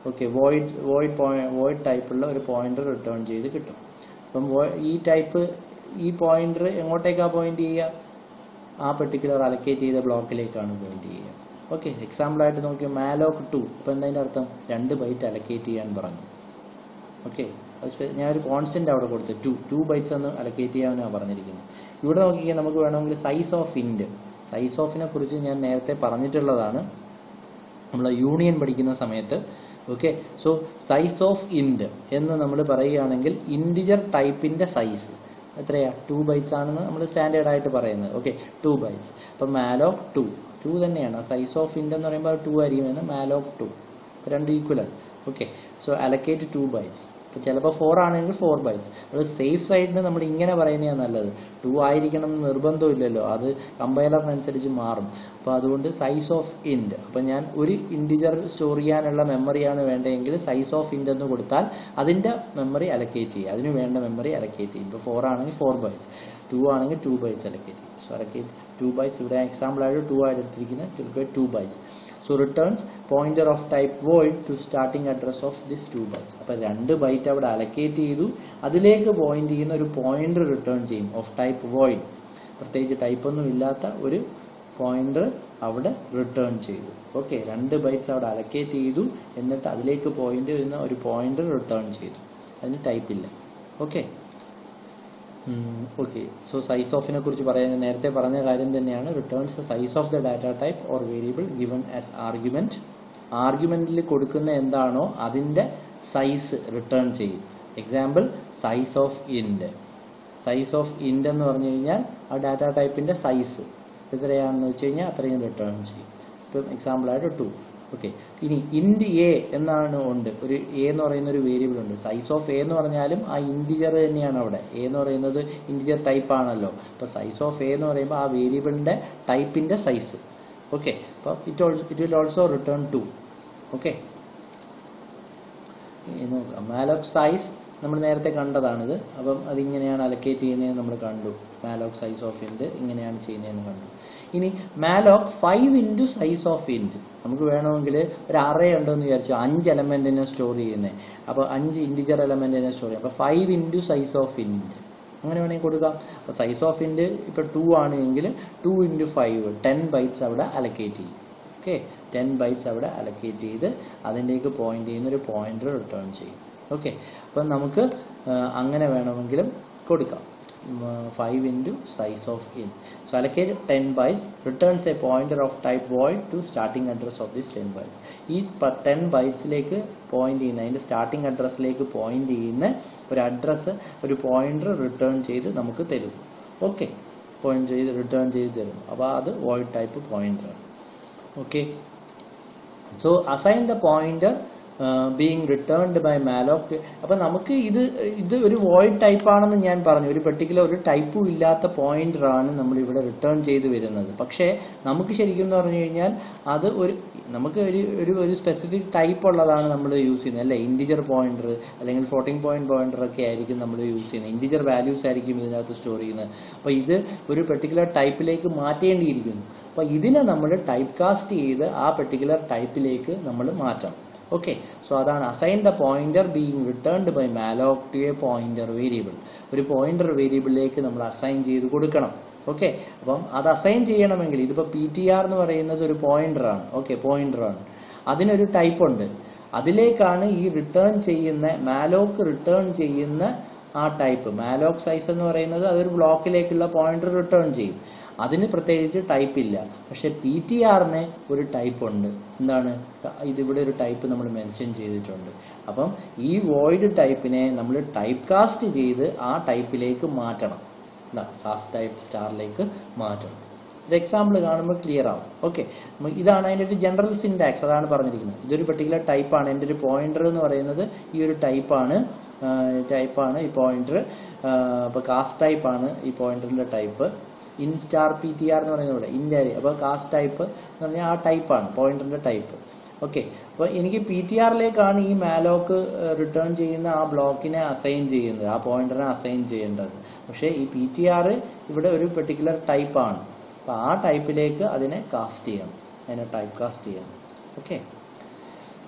okay void void point void ടൈപ്പുള്ള ഒരു പോയിന്റർ റിട്ടേൺ ചെയ്ത് കിട്ടും അപ്പം vo- ഈ ടൈപ്പ് ഈ പോയിന്റർ എങ്ങോട്ടേക്കാണ് പോയിന്റ് ചെയ്യുക ആ പെർട്ടിക്കുലർ അലക്കേറ്റ് ചെയ്ത ബ്ലോക്കിലേക്കാണ് പോയിന്റ് ചെയ്യുക ഓക്കെ എക്സാമ്പിളായിട്ട് നോക്കിയാൽ മാലോക്ക് ടു അപ്പോൾ എന്താ അർത്ഥം രണ്ട് ബൈറ്റ് അലക്കേറ്റ് ചെയ്യാൻ പറഞ്ഞു ഓക്കെ ഞാൻ ഒരു കോൺസ്റ്റന്റ് അവിടെ കൊടുത്തു ടു ടു ബൈറ്റ്സ് എന്ന് അലക്കേറ്റ് ചെയ്യാനാണ് പറഞ്ഞിരിക്കുന്നത് ഇവിടെ നോക്കിയാൽ നമുക്ക് വേണമെങ്കിൽ സൈസ് ഓഫ് ഇൻഡ് സൈസ് ഓഫിനെ കുറിച്ച് ഞാൻ നേരത്തെ പറഞ്ഞിട്ടുള്ളതാണ് നമ്മൾ യൂണിയൻ പഠിക്കുന്ന സമയത്ത് okay so size of int എന്ന് നമ്മൾ പറയുകയാണെങ്കിൽ ഇൻഡിജർ ടൈപ്പിന്റെ സൈസ് എത്രയാ ടു ബൈറ്റ്സ് ആണെന്ന് നമ്മൾ സ്റ്റാൻഡേർഡ് ആയിട്ട് പറയുന്നത് ഓക്കെ ടു ബൈറ്റ്സ് അപ്പം മാലോക് ടു ടു തന്നെയാണ് സൈസ് ഓഫ് ഇൻഡ് എന്ന് പറയുമ്പോൾ ടു ആയിരിക്കും മാലോക് ടു രണ്ട് ഈക്വൽ ആണ് okay so allocate two bytes ഇപ്പോൾ ചിലപ്പോൾ ഫോർ ആണെങ്കിൽ ഫോർ ബൈറ്റ്സ് അത് സേഫ് സൈഡിന് നമ്മൾ ഇങ്ങനെ പറയുന്നതാണ് നല്ലത് ടു ആയിരിക്കണം എന്ന് നിർബന്ധമില്ലല്ലോ അത് കമ്പൈലറിനനുസരിച്ച് മാറും അപ്പോൾ അതുകൊണ്ട് സൈസ് ഓഫ് ഇൻഡ് അപ്പോൾ ഞാൻ ഒരു ഇൻഡിജർ സ്റ്റോർ ചെയ്യാനുള്ള മെമ്മറിയാണ് വേണ്ടതെങ്കിൽ സൈസ് ഓഫ് ഇൻഡ് എന്ന് കൊടുത്താൽ അതിൻ്റെ മെമ്മറി അലക്കേറ്റ് ചെയ്യുക അതിന് വേണ്ട മെമ്മറി അലക്കേറ്റ് ചെയ്യും ഇപ്പോൾ ഫോർ ആണെങ്കിൽ ഫോർ ബൈറ്റ്സ് ടു ആണെങ്കിൽ ടു ബൈറ്റ്സ് അലക്കേറ്റ് ചെയ്യും സോ അലക്കേറ്റ് ടു ബൈറ്റ്സ് ഇവിടെ എക്സാമ്പിൾ ആയിട്ട് ടു ആയിട്ട് എടുത്തിരിക്കുന്നത് two bytes so returns pointer of type void to starting address of this two bytes അപ്പോൾ രണ്ട് ബൈറ്റ് അവിടെ അലക്കേറ്റ് ചെയ്തു അതിലേക്ക് പോയിന്റ് ചെയ്യുന്ന ഒരു പോയിന്റർ റിട്ടേൺ ചെയ്യും ഓഫ് ടൈപ്പ് വോയിഡ് പ്രത്യേകിച്ച് ടൈപ്പ് ഒന്നും ഇല്ലാത്ത ഒരു പോയിന്റർ അവിടെ റിട്ടേൺ ചെയ്തു ഓക്കെ രണ്ട് ബൈറ്റ്സ് അവിടെ അലക്കേറ്റ് ചെയ്തു എന്നിട്ട് അതിലേക്ക് പോയിന്റ് ചെയ്യുന്ന ഒരു പോയിന്റർ റിട്ടേൺ ചെയ്തു അതിന് ടൈപ്പ് ഇല്ല ഓക്കെ ഓക്കെ സോ സൈസ് ഓഫിനെ കുറിച്ച് പറയാൻ നേരത്തെ പറഞ്ഞ കാര്യം തന്നെയാണ് returns size of the data type or variable given as argument ആർഗ്യുമെന്റിൽ കൊടുക്കുന്ന എന്താണോ അതിന്റെ സൈസ് റിട്ടേൺ ചെയ്യും example size of int size of int എന്ന് പറഞ്ഞു കഴിഞ്ഞാൽ ആ ഡാറ്റ ടൈപ്പിന്റെ സൈസ് എത്രയാണെന്ന് വെച്ച് കഴിഞ്ഞാൽ അത്രയും റിട്ടേൺ ചെയ്യും ഇപ്പം എക്സാമ്പിൾ ആയിട്ട് ടു ഓക്കെ ഇനി ഇൻഡ് എ എന്നാണ് ഉണ്ട് ഒരു എ എന്ന് പറയുന്ന ഒരു വേരിയബിൾ ഉണ്ട് സൈസ് ഓഫ് എ എന്ന് പറഞ്ഞാലും ആ ഇൻഡിജർ തന്നെയാണ് അവിടെ എ എന്ന് പറയുന്നത് ഇൻഡിജർ ടൈപ്പ് ആണല്ലോ അപ്പോൾ സൈസ് ഓഫ് എ എന്ന് പറയുമ്പോൾ ആ വേരിയബിളിന്റെ ടൈപ്പിന്റെ സൈസ് ഓക്കെ അപ്പോൾ it also it will also return two okay നോക്കാം മാലോക് സൈസ് നമ്മൾ നേരത്തെ കണ്ടതാണിത് അപ്പം അതിങ്ങനെയാണ് അലക്കേറ്റ് ചെയ്യുന്നതെന്ന് നമ്മൾ കണ്ടു മാലോക് സൈസ് ഓഫ് ഇൻഡ് ഇങ്ങനെയാണ് ചെയ്യുന്നതെന്ന് കണ്ടു ഇനി malloc five into size of int നമുക്ക് വേണമെങ്കിൽ ഒരു അറേ ഉണ്ടെന്ന് വിചാരിച്ചു അഞ്ച് എലമെന്റിനെ സ്റ്റോർ ചെയ്യുന്നത് അപ്പോൾ അഞ്ച് ഇൻഡിജർ എലമെന്റിനെ സ്റ്റോർ ചെയ്യും അപ്പോൾ ഫൈവ് ഇൻറ്റു സൈസ് ഓഫ് ഇൻഡ് അങ്ങനെ വേണമെങ്കിൽ കൊടുക്കാം അപ്പോൾ സൈസ് ഓഫ് ഇൻഡ് ഇപ്പോൾ ടു ആണെങ്കിൽ two into five ten bytes അവിടെ അലക്കേറ്റ് ചെയ്യും ഓക്കെ ടെൻ ബൈറ്റ്സ് അവിടെ അലക്കേറ്റ് ചെയ്ത് അതിലേക്ക് പോയിന്റ് ചെയ്യുന്ന ഒരു പോയിന്റർ റിട്ടേൺ ചെയ്യും ഓക്കെ അപ്പം നമുക്ക് ആ, അങ്ങനെ വേണമെങ്കിലും കൊടുക്കാം five into size of int so allocate ten bytes returns a pointer of type void to starting address of this ten bytes ഈ ടെൻ ബൈറ്റ്സിലേക്ക് പോയിന്റ് ചെയ്യുന്ന അതിൻ്റെ സ്റ്റാർട്ടിംഗ് അഡ്രസ്സിലേക്ക് പോയിന്റ് ചെയ്യുന്ന ഒരു അഡ്രസ്സ് ഒരു പോയിന്റർ റിട്ടേൺ ചെയ്ത് നമുക്ക് തരും ഓക്കെ പോയിന്റ് ചെയ്ത് റിട്ടേൺ ചെയ്ത് തരുന്നു അപ്പോൾ അത് void type pointer okay so assign the pointer being returned by malloc അപ്പൊ നമുക്ക് ഇത് ഇത് ഒരു വോയിഡ് ടൈപ്പ് ആണെന്ന് ഞാൻ പറഞ്ഞു ഒരു പെർട്ടിക്കുലർ ഒരു ടൈപ്പും ഇല്ലാത്ത പോയിന്റർ ആണ് നമ്മൾ ഇവിടെ റിട്ടേൺ ചെയ്ത് വരുന്നത് പക്ഷേ നമുക്ക് ശരിക്കും എന്ന് പറഞ്ഞു കഴിഞ്ഞാൽ അത് ഒരു നമുക്ക് ഒരു ഒരു ഒരു സ്പെസിഫിക് ടൈപ്പ് ഉള്ളതാണ് നമ്മൾ യൂസ് ചെയ്യുന്നത് അല്ലേ ഇൻഡിജർ പോയിന്റർ അല്ലെങ്കിൽ ഫ്ലോട്ടിംഗ് പോയിന്റ് പോയിന്റർ ഒക്കെ ആയിരിക്കും നമ്മൾ യൂസ് ചെയ്യുന്നത് ഇൻഡിജർ വാല്യൂസ് ആയിരിക്കും ഇതിനകത്ത് സ്റ്റോർ ചെയ്യുന്നത് അപ്പോൾ ഇത് ഒരു പെർട്ടിക്കുലർ ടൈപ്പിലേക്ക് മാറ്റേണ്ടിയിരിക്കുന്നു അപ്പോൾ ഇതിനെ നമ്മൾ ടൈപ്പ് കാസ്റ്റ് ചെയ്ത് ആ പെർട്ടിക്കുലർ ടൈപ്പിലേക്ക് നമ്മൾ മാറ്റണം ഓക്കെ സോ അതാണ് assign the pointer being returned by malloc to a pointer variable ഒരു പോയിന്റർ വേരിയബിളിലേക്ക് നമ്മൾ അസൈൻ ചെയ്ത് കൊടുക്കണം ഓക്കെ അപ്പം അത് അസൈൻ ചെയ്യണമെങ്കിൽ ഇതിപ്പോൾ പി ടി ആർ എന്ന് പറയുന്നത് ഒരു പോയിന്റർ ആണ് ഓക്കെ പോയിന്റർ ആണ് അതിനൊരു ടൈപ്പ് ഉണ്ട് അതിലേക്കാണ് ഈ റിട്ടേൺ ചെയ്യുന്ന മാലോക്ക് റിട്ടേൺ ചെയ്യുന്ന ആ ടൈപ്പ് മാലോക് സൈസ് എന്ന് പറയുന്നത് അതൊരു ബ്ലോക്കിലേക്കുള്ള പോയിന്റർ റിട്ടേൺ ചെയ്യും അതിന് പ്രത്യേകിച്ച് ടൈപ്പ് ഇല്ല പക്ഷെ പി ടി ആറിന് ഒരു ടൈപ്പ് ഉണ്ട് എന്താണ് ഇതിവിടെ ഒരു ടൈപ്പ് നമ്മൾ മെൻഷൻ ചെയ്തിട്ടുണ്ട് അപ്പം ഈ വോയിഡ് ടൈപ്പിനെ നമ്മൾ ടൈപ്പ് കാസ്റ്റ് ചെയ്ത് ആ ടൈപ്പിലേക്ക് മാറ്റണം കാസ്റ്റ് ടൈപ്പ് സ്റ്റാറിലേക്ക് മാറ്റണം ഒരു എക്സാമ്പിൾ കാണുമ്പോൾ ക്ലിയർ ആവും ഓക്കെ ഇതാണ് അതിൻ്റെ ഒരു ജനറൽ സിൻടാക്സ് അതാണ് പറഞ്ഞിരിക്കുന്നത് ഇതൊരു പെർട്ടിക്കുലർ ടൈപ്പാണ് എൻ്റെ ഒരു പോയിന്റർ എന്ന് പറയുന്നത് ഈ ഒരു ടൈപ്പാണ് ടൈപ്പാണ് ഈ പോയിന്റർ അപ്പോൾ കാസ്റ്റ് ടൈപ്പാണ് ഈ പോയിന്ററിൻ്റെ type int star P T R എന്ന് പറയുന്നത് പോലെ ഇൻ്റെ അപ്പോൾ കാസ്റ്റ് ടൈപ്പ് എന്ന് പറഞ്ഞാൽ ആ ടൈപ്പാണ് പോയിന്ററിൻ്റെ ടൈപ്പ് ഓക്കെ അപ്പോൾ എനിക്ക് പി ടി ആറിലേക്കാണ് ഈ മാലോക്ക് റിട്ടേൺ ചെയ്യുന്ന ആ ബ്ലോക്കിനെ അസൈൻ ചെയ്യുന്നത് ആ പോയിന്ററിനെ അസൈൻ ചെയ്യേണ്ടത് പക്ഷേ ഈ പി ടി ആർ ഇവിടെ ഒരു പെർട്ടിക്കുലർ ടൈപ്പാണ് അപ്പോൾ ആ ടൈപ്പിലേക്ക് അതിനെ കാസ്റ്റ് ചെയ്യണം അതിനെ ടൈപ്പ് കാസ്റ്റ് ചെയ്യണം okay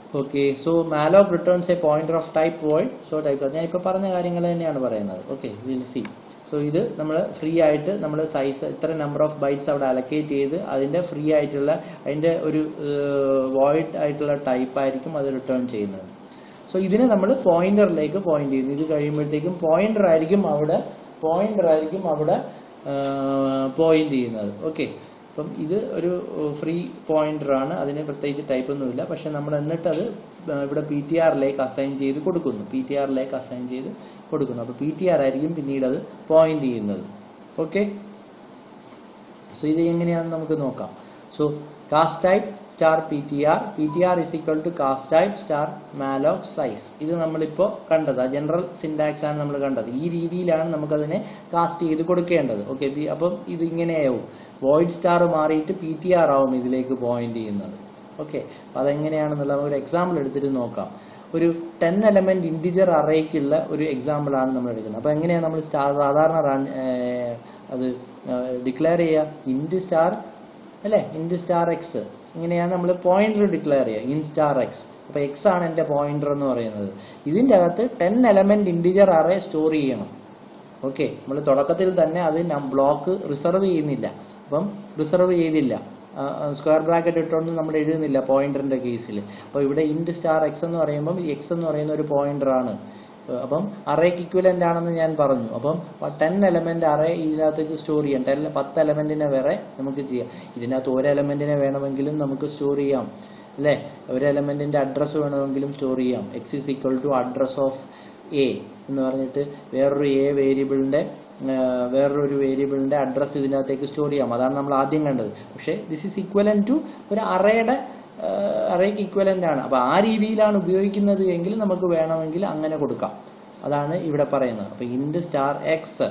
okay so malloc returns a pointer of type void so type ഞാൻ ഇപ്പോൾ പറഞ്ഞ കാര്യങ്ങൾ തന്നെയാണ് പറയുന്നത് ഓക്കെ വിൽ സി സോ ഇത് നമ്മൾ ഫ്രീ ആയിട്ട് നമ്മൾ സൈസ് ഇത്ര നമ്പർ ഓഫ് ബൈറ്റ്സ് അവിടെ അലക്കേറ്റ് ചെയ്ത് അതിൻ്റെ ഫ്രീ ആയിട്ടുള്ള അതിൻ്റെ ഒരു വോയിഡ് ആയിട്ടുള്ള ടൈപ്പ് ആയിരിക്കും അത് റിട്ടേൺ ചെയ്യുന്നത് സോ ഇതിനെ നമ്മൾ പോയിന്ററിലേക്ക് പോയിന്റ് ചെയ്യുന്നു ഇത് കഴിയുമ്പോഴത്തേക്കും പോയിന്റർ ആയിരിക്കും അവിടെ പോയിന്റർ ആയിരിക്കും അവിടെ പോയിന്റ് ചെയ്യുന്നത് ഓക്കെ അപ്പം ഇത് ഒരു ഫ്രീ പോയിന്റർ ആണ് അതിന് പ്രത്യേകിച്ച് ടൈപ്പ് ഒന്നുമില്ല പക്ഷെ നമ്മൾ എന്നിട്ട് അത് ഇവിടെ പി ടി ആറിലേക്ക് അസൈൻ ചെയ്ത് കൊടുക്കുന്നു പി ടി ആറിലേക്ക് അസൈൻ ചെയ്ത് കൊടുക്കുന്നു അപ്പോൾ പി ടി ആർ ആയിരിക്കും പിന്നീട് അത് പോയിന്റ് ചെയ്യുന്നത് ഓക്കെ സോ ഇത് എങ്ങനെയാണെന്ന് നമുക്ക് നോക്കാം so cast type star P T R P T R is equal to cast type star malloc size ഇത് നമ്മളിപ്പോൾ കണ്ടത് ആ ജനറൽ സിൻടാക്സ് ആണ് നമ്മൾ കണ്ടത് ഈ രീതിയിലാണ് നമുക്കതിനെ കാസ്റ്റ് ചെയ്ത് കൊടുക്കേണ്ടത് ഓക്കെ അപ്പം ഇത് ഇങ്ങനെയാവും വോയിഡ് സ്റ്റാർ മാറിയിട്ട് പി ടി ആർ ആവും ഇതിലേക്ക് പോയിന്റ് ചെയ്യുന്നത് ഓക്കെ അപ്പോൾ അതെങ്ങനെയാണെന്നുള്ള ഒരു എക്സാമ്പിൾ എടുത്തിട്ട് നോക്കാം ഒരു ടെൻ എലമെന്റ് ഇൻഡിജർ അറേക്കുള്ള ഒരു എക്സാമ്പിൾ ആണ് നമ്മൾ എടുക്കുന്നത് അപ്പോൾ എങ്ങനെയാണ് നമ്മൾ സ്റ്റാർ സാധാരണ റൺ അത് ഡിക്ലെയർ ചെയ്യുക ഇൻഡ് സ്റ്റാർ അല്ലേ ഇൻഡ് സ്റ്റാർ എക്സ് ഇങ്ങനെയാണ് നമ്മൾ പോയിന്റർ ഡിക്ലെയർ ചെയ്യുക ഇൻ സ്റ്റാർ എക്സ് അപ്പോൾ എക്സ് ആണ് എൻ്റെ പോയിന്റർ എന്ന് പറയുന്നത് ഇതിൻ്റെ അകത്ത് ten element integer array store ചെയ്യണം ഓക്കെ നമ്മൾ തുടക്കത്തിൽ തന്നെ അത് ബ്ലോക്ക് റിസർവ് ചെയ്യുന്നില്ല അപ്പം റിസർവ് ചെയ്തില്ല സ്ക്വയർ ബ്രാക്കറ്റ് ഇട്ടുകൊണ്ട് നമ്മൾ എഴുതുന്നില്ല പോയിന്ററിന്റെ കേസിൽ അപ്പോൾ ഇവിടെ ഇൻഡ് സ്റ്റാർ എക്സ് എന്ന് പറയുമ്പം ഈ എക്സ് എന്ന് പറയുന്ന ഒരു പോയിന്റർ ആണ് അപ്പം അറേക്ക് ഇക്വലന്റ് ആണെന്ന് ഞാൻ പറഞ്ഞു അപ്പം ടെൻ എലമെന്റ് അറേ ഇതിനകത്തേക്ക് സ്റ്റോർ ചെയ്യാം ടെൻ പത്ത് എലമെന്റിനെ വേറെ നമുക്ക് ചെയ്യാം ഇതിനകത്ത് ഒരു എലമെന്റിനെ വേണമെങ്കിലും നമുക്ക് സ്റ്റോർ ചെയ്യാം അല്ലേ ഒരു എലമെന്റിന്റെ അഡ്രസ്സ് വേണമെങ്കിലും സ്റ്റോർ ചെയ്യാം X is equal to address of A എന്ന് പറഞ്ഞിട്ട് വേറൊരു എ വേരിയബിളിന്റെ വേറൊരു വേരിയബിളിന്റെ അഡ്രസ്സ് ഇതിനകത്തേക്ക് സ്റ്റോർ ചെയ്യാം അതാണ് നമ്മൾ ആദ്യം കണ്ടത് പക്ഷേ ദിസ് ഈസ് ഈക്വലൻ ടു ഒരു അറേയുടെ അറേക്ക് ഈക്വലന്റ് ആണ് അപ്പോൾ ആ രീതിയിലാണ് ഉപയോഗിക്കുന്നത് എങ്കിൽ നമുക്ക് വേണമെങ്കിൽ അങ്ങനെ കൊടുക്കാം അതാണ് ഇവിടെ പറയുന്നത് അപ്പോൾ ഇൻഡ് സ്റ്റാർ എക്സ്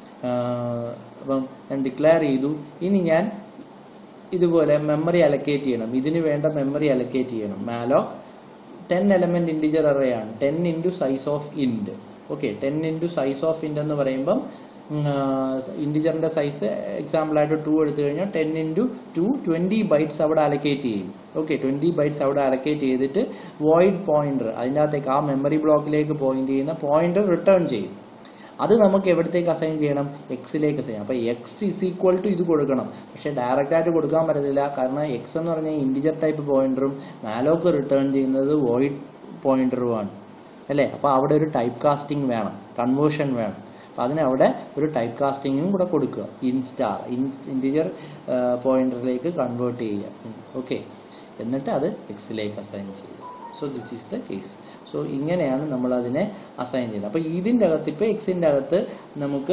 അപ്പം ഞാൻ ഡിക്ലെയർ ചെയ്തു ഇനി ഞാൻ ഇതുപോലെ മെമ്മറി അലക്കേറ്റ് ചെയ്യണം ഇതിന് വേണ്ട മെമ്മറി അലക്കേറ്റ് ചെയ്യണം malloc ten element integer array ആണ് ten into size of int okay ten into size of int എന്ന് പറയുമ്പം ഇൻഡിജറിന്റെ സൈസ് എക്സാമ്പിളായിട്ട് ടു എടുത്തു കഴിഞ്ഞാൽ ten into two twenty bytes അവിടെ അലക്കേറ്റ് ചെയ്യും ഓക്കെ ട്വൻറ്റി ബൈറ്റ്സ് അവിടെ അലക്കേറ്റ് ചെയ്തിട്ട് വോയിഡ് പോയിന്റർ അതിൻ്റെ അകത്തേക്ക് ആ മെമ്മറി ബ്ലോക്കിലേക്ക് പോയിന്റ് ചെയ്യുന്ന പോയിന്റർ റിട്ടേൺ ചെയ്യും അത് നമുക്ക് എവിടത്തേക്ക് അസൈൻ ചെയ്യണം എക്സിലേക്ക് അസൈൻ അപ്പോൾ എക്സ് ഇസ് ഈക്വൽ ടു ഇത് കൊടുക്കണം പക്ഷേ ഡയറക്റ്റ് ആയിട്ട് കൊടുക്കാൻ പറ്റത്തില്ല കാരണം എക്സ് എന്ന് പറഞ്ഞാൽ ഇൻഡിജർ ടൈപ്പ് പോയിന്ററും മാലോക്ക് റിട്ടേൺ ചെയ്യുന്നത് വോയിഡ് പോയിന്ററുമാണ് അല്ലേ അപ്പോൾ അവിടെ ഒരു ടൈപ്പ് കാസ്റ്റിംഗ് വേണം കൺവേർഷൻ വേണം അപ്പോൾ അതിനവിടെ ഒരു ടൈപ്പ് കാസ്റ്റിങ്ങും കൂടെ കൊടുക്കുക ഇൻ സ്റ്റാർ ഇൻ ഇൻറ്റിജർ പോയിന്ററിലേക്ക് കൺവേർട്ട് ചെയ്യുക ഓക്കെ എന്നിട്ട് അത് എക്സിലേക്ക് അസൈൻ ചെയ്യുക so this is the case so ഇങ്ങനെയാണ് നമ്മൾ അതിനെ അസൈൻ ചെയ്യുന്നത് അപ്പോൾ ഇതിൻ്റെ അകത്ത് ഇപ്പോൾ എക്സിൻ്റെ അകത്ത് നമുക്ക്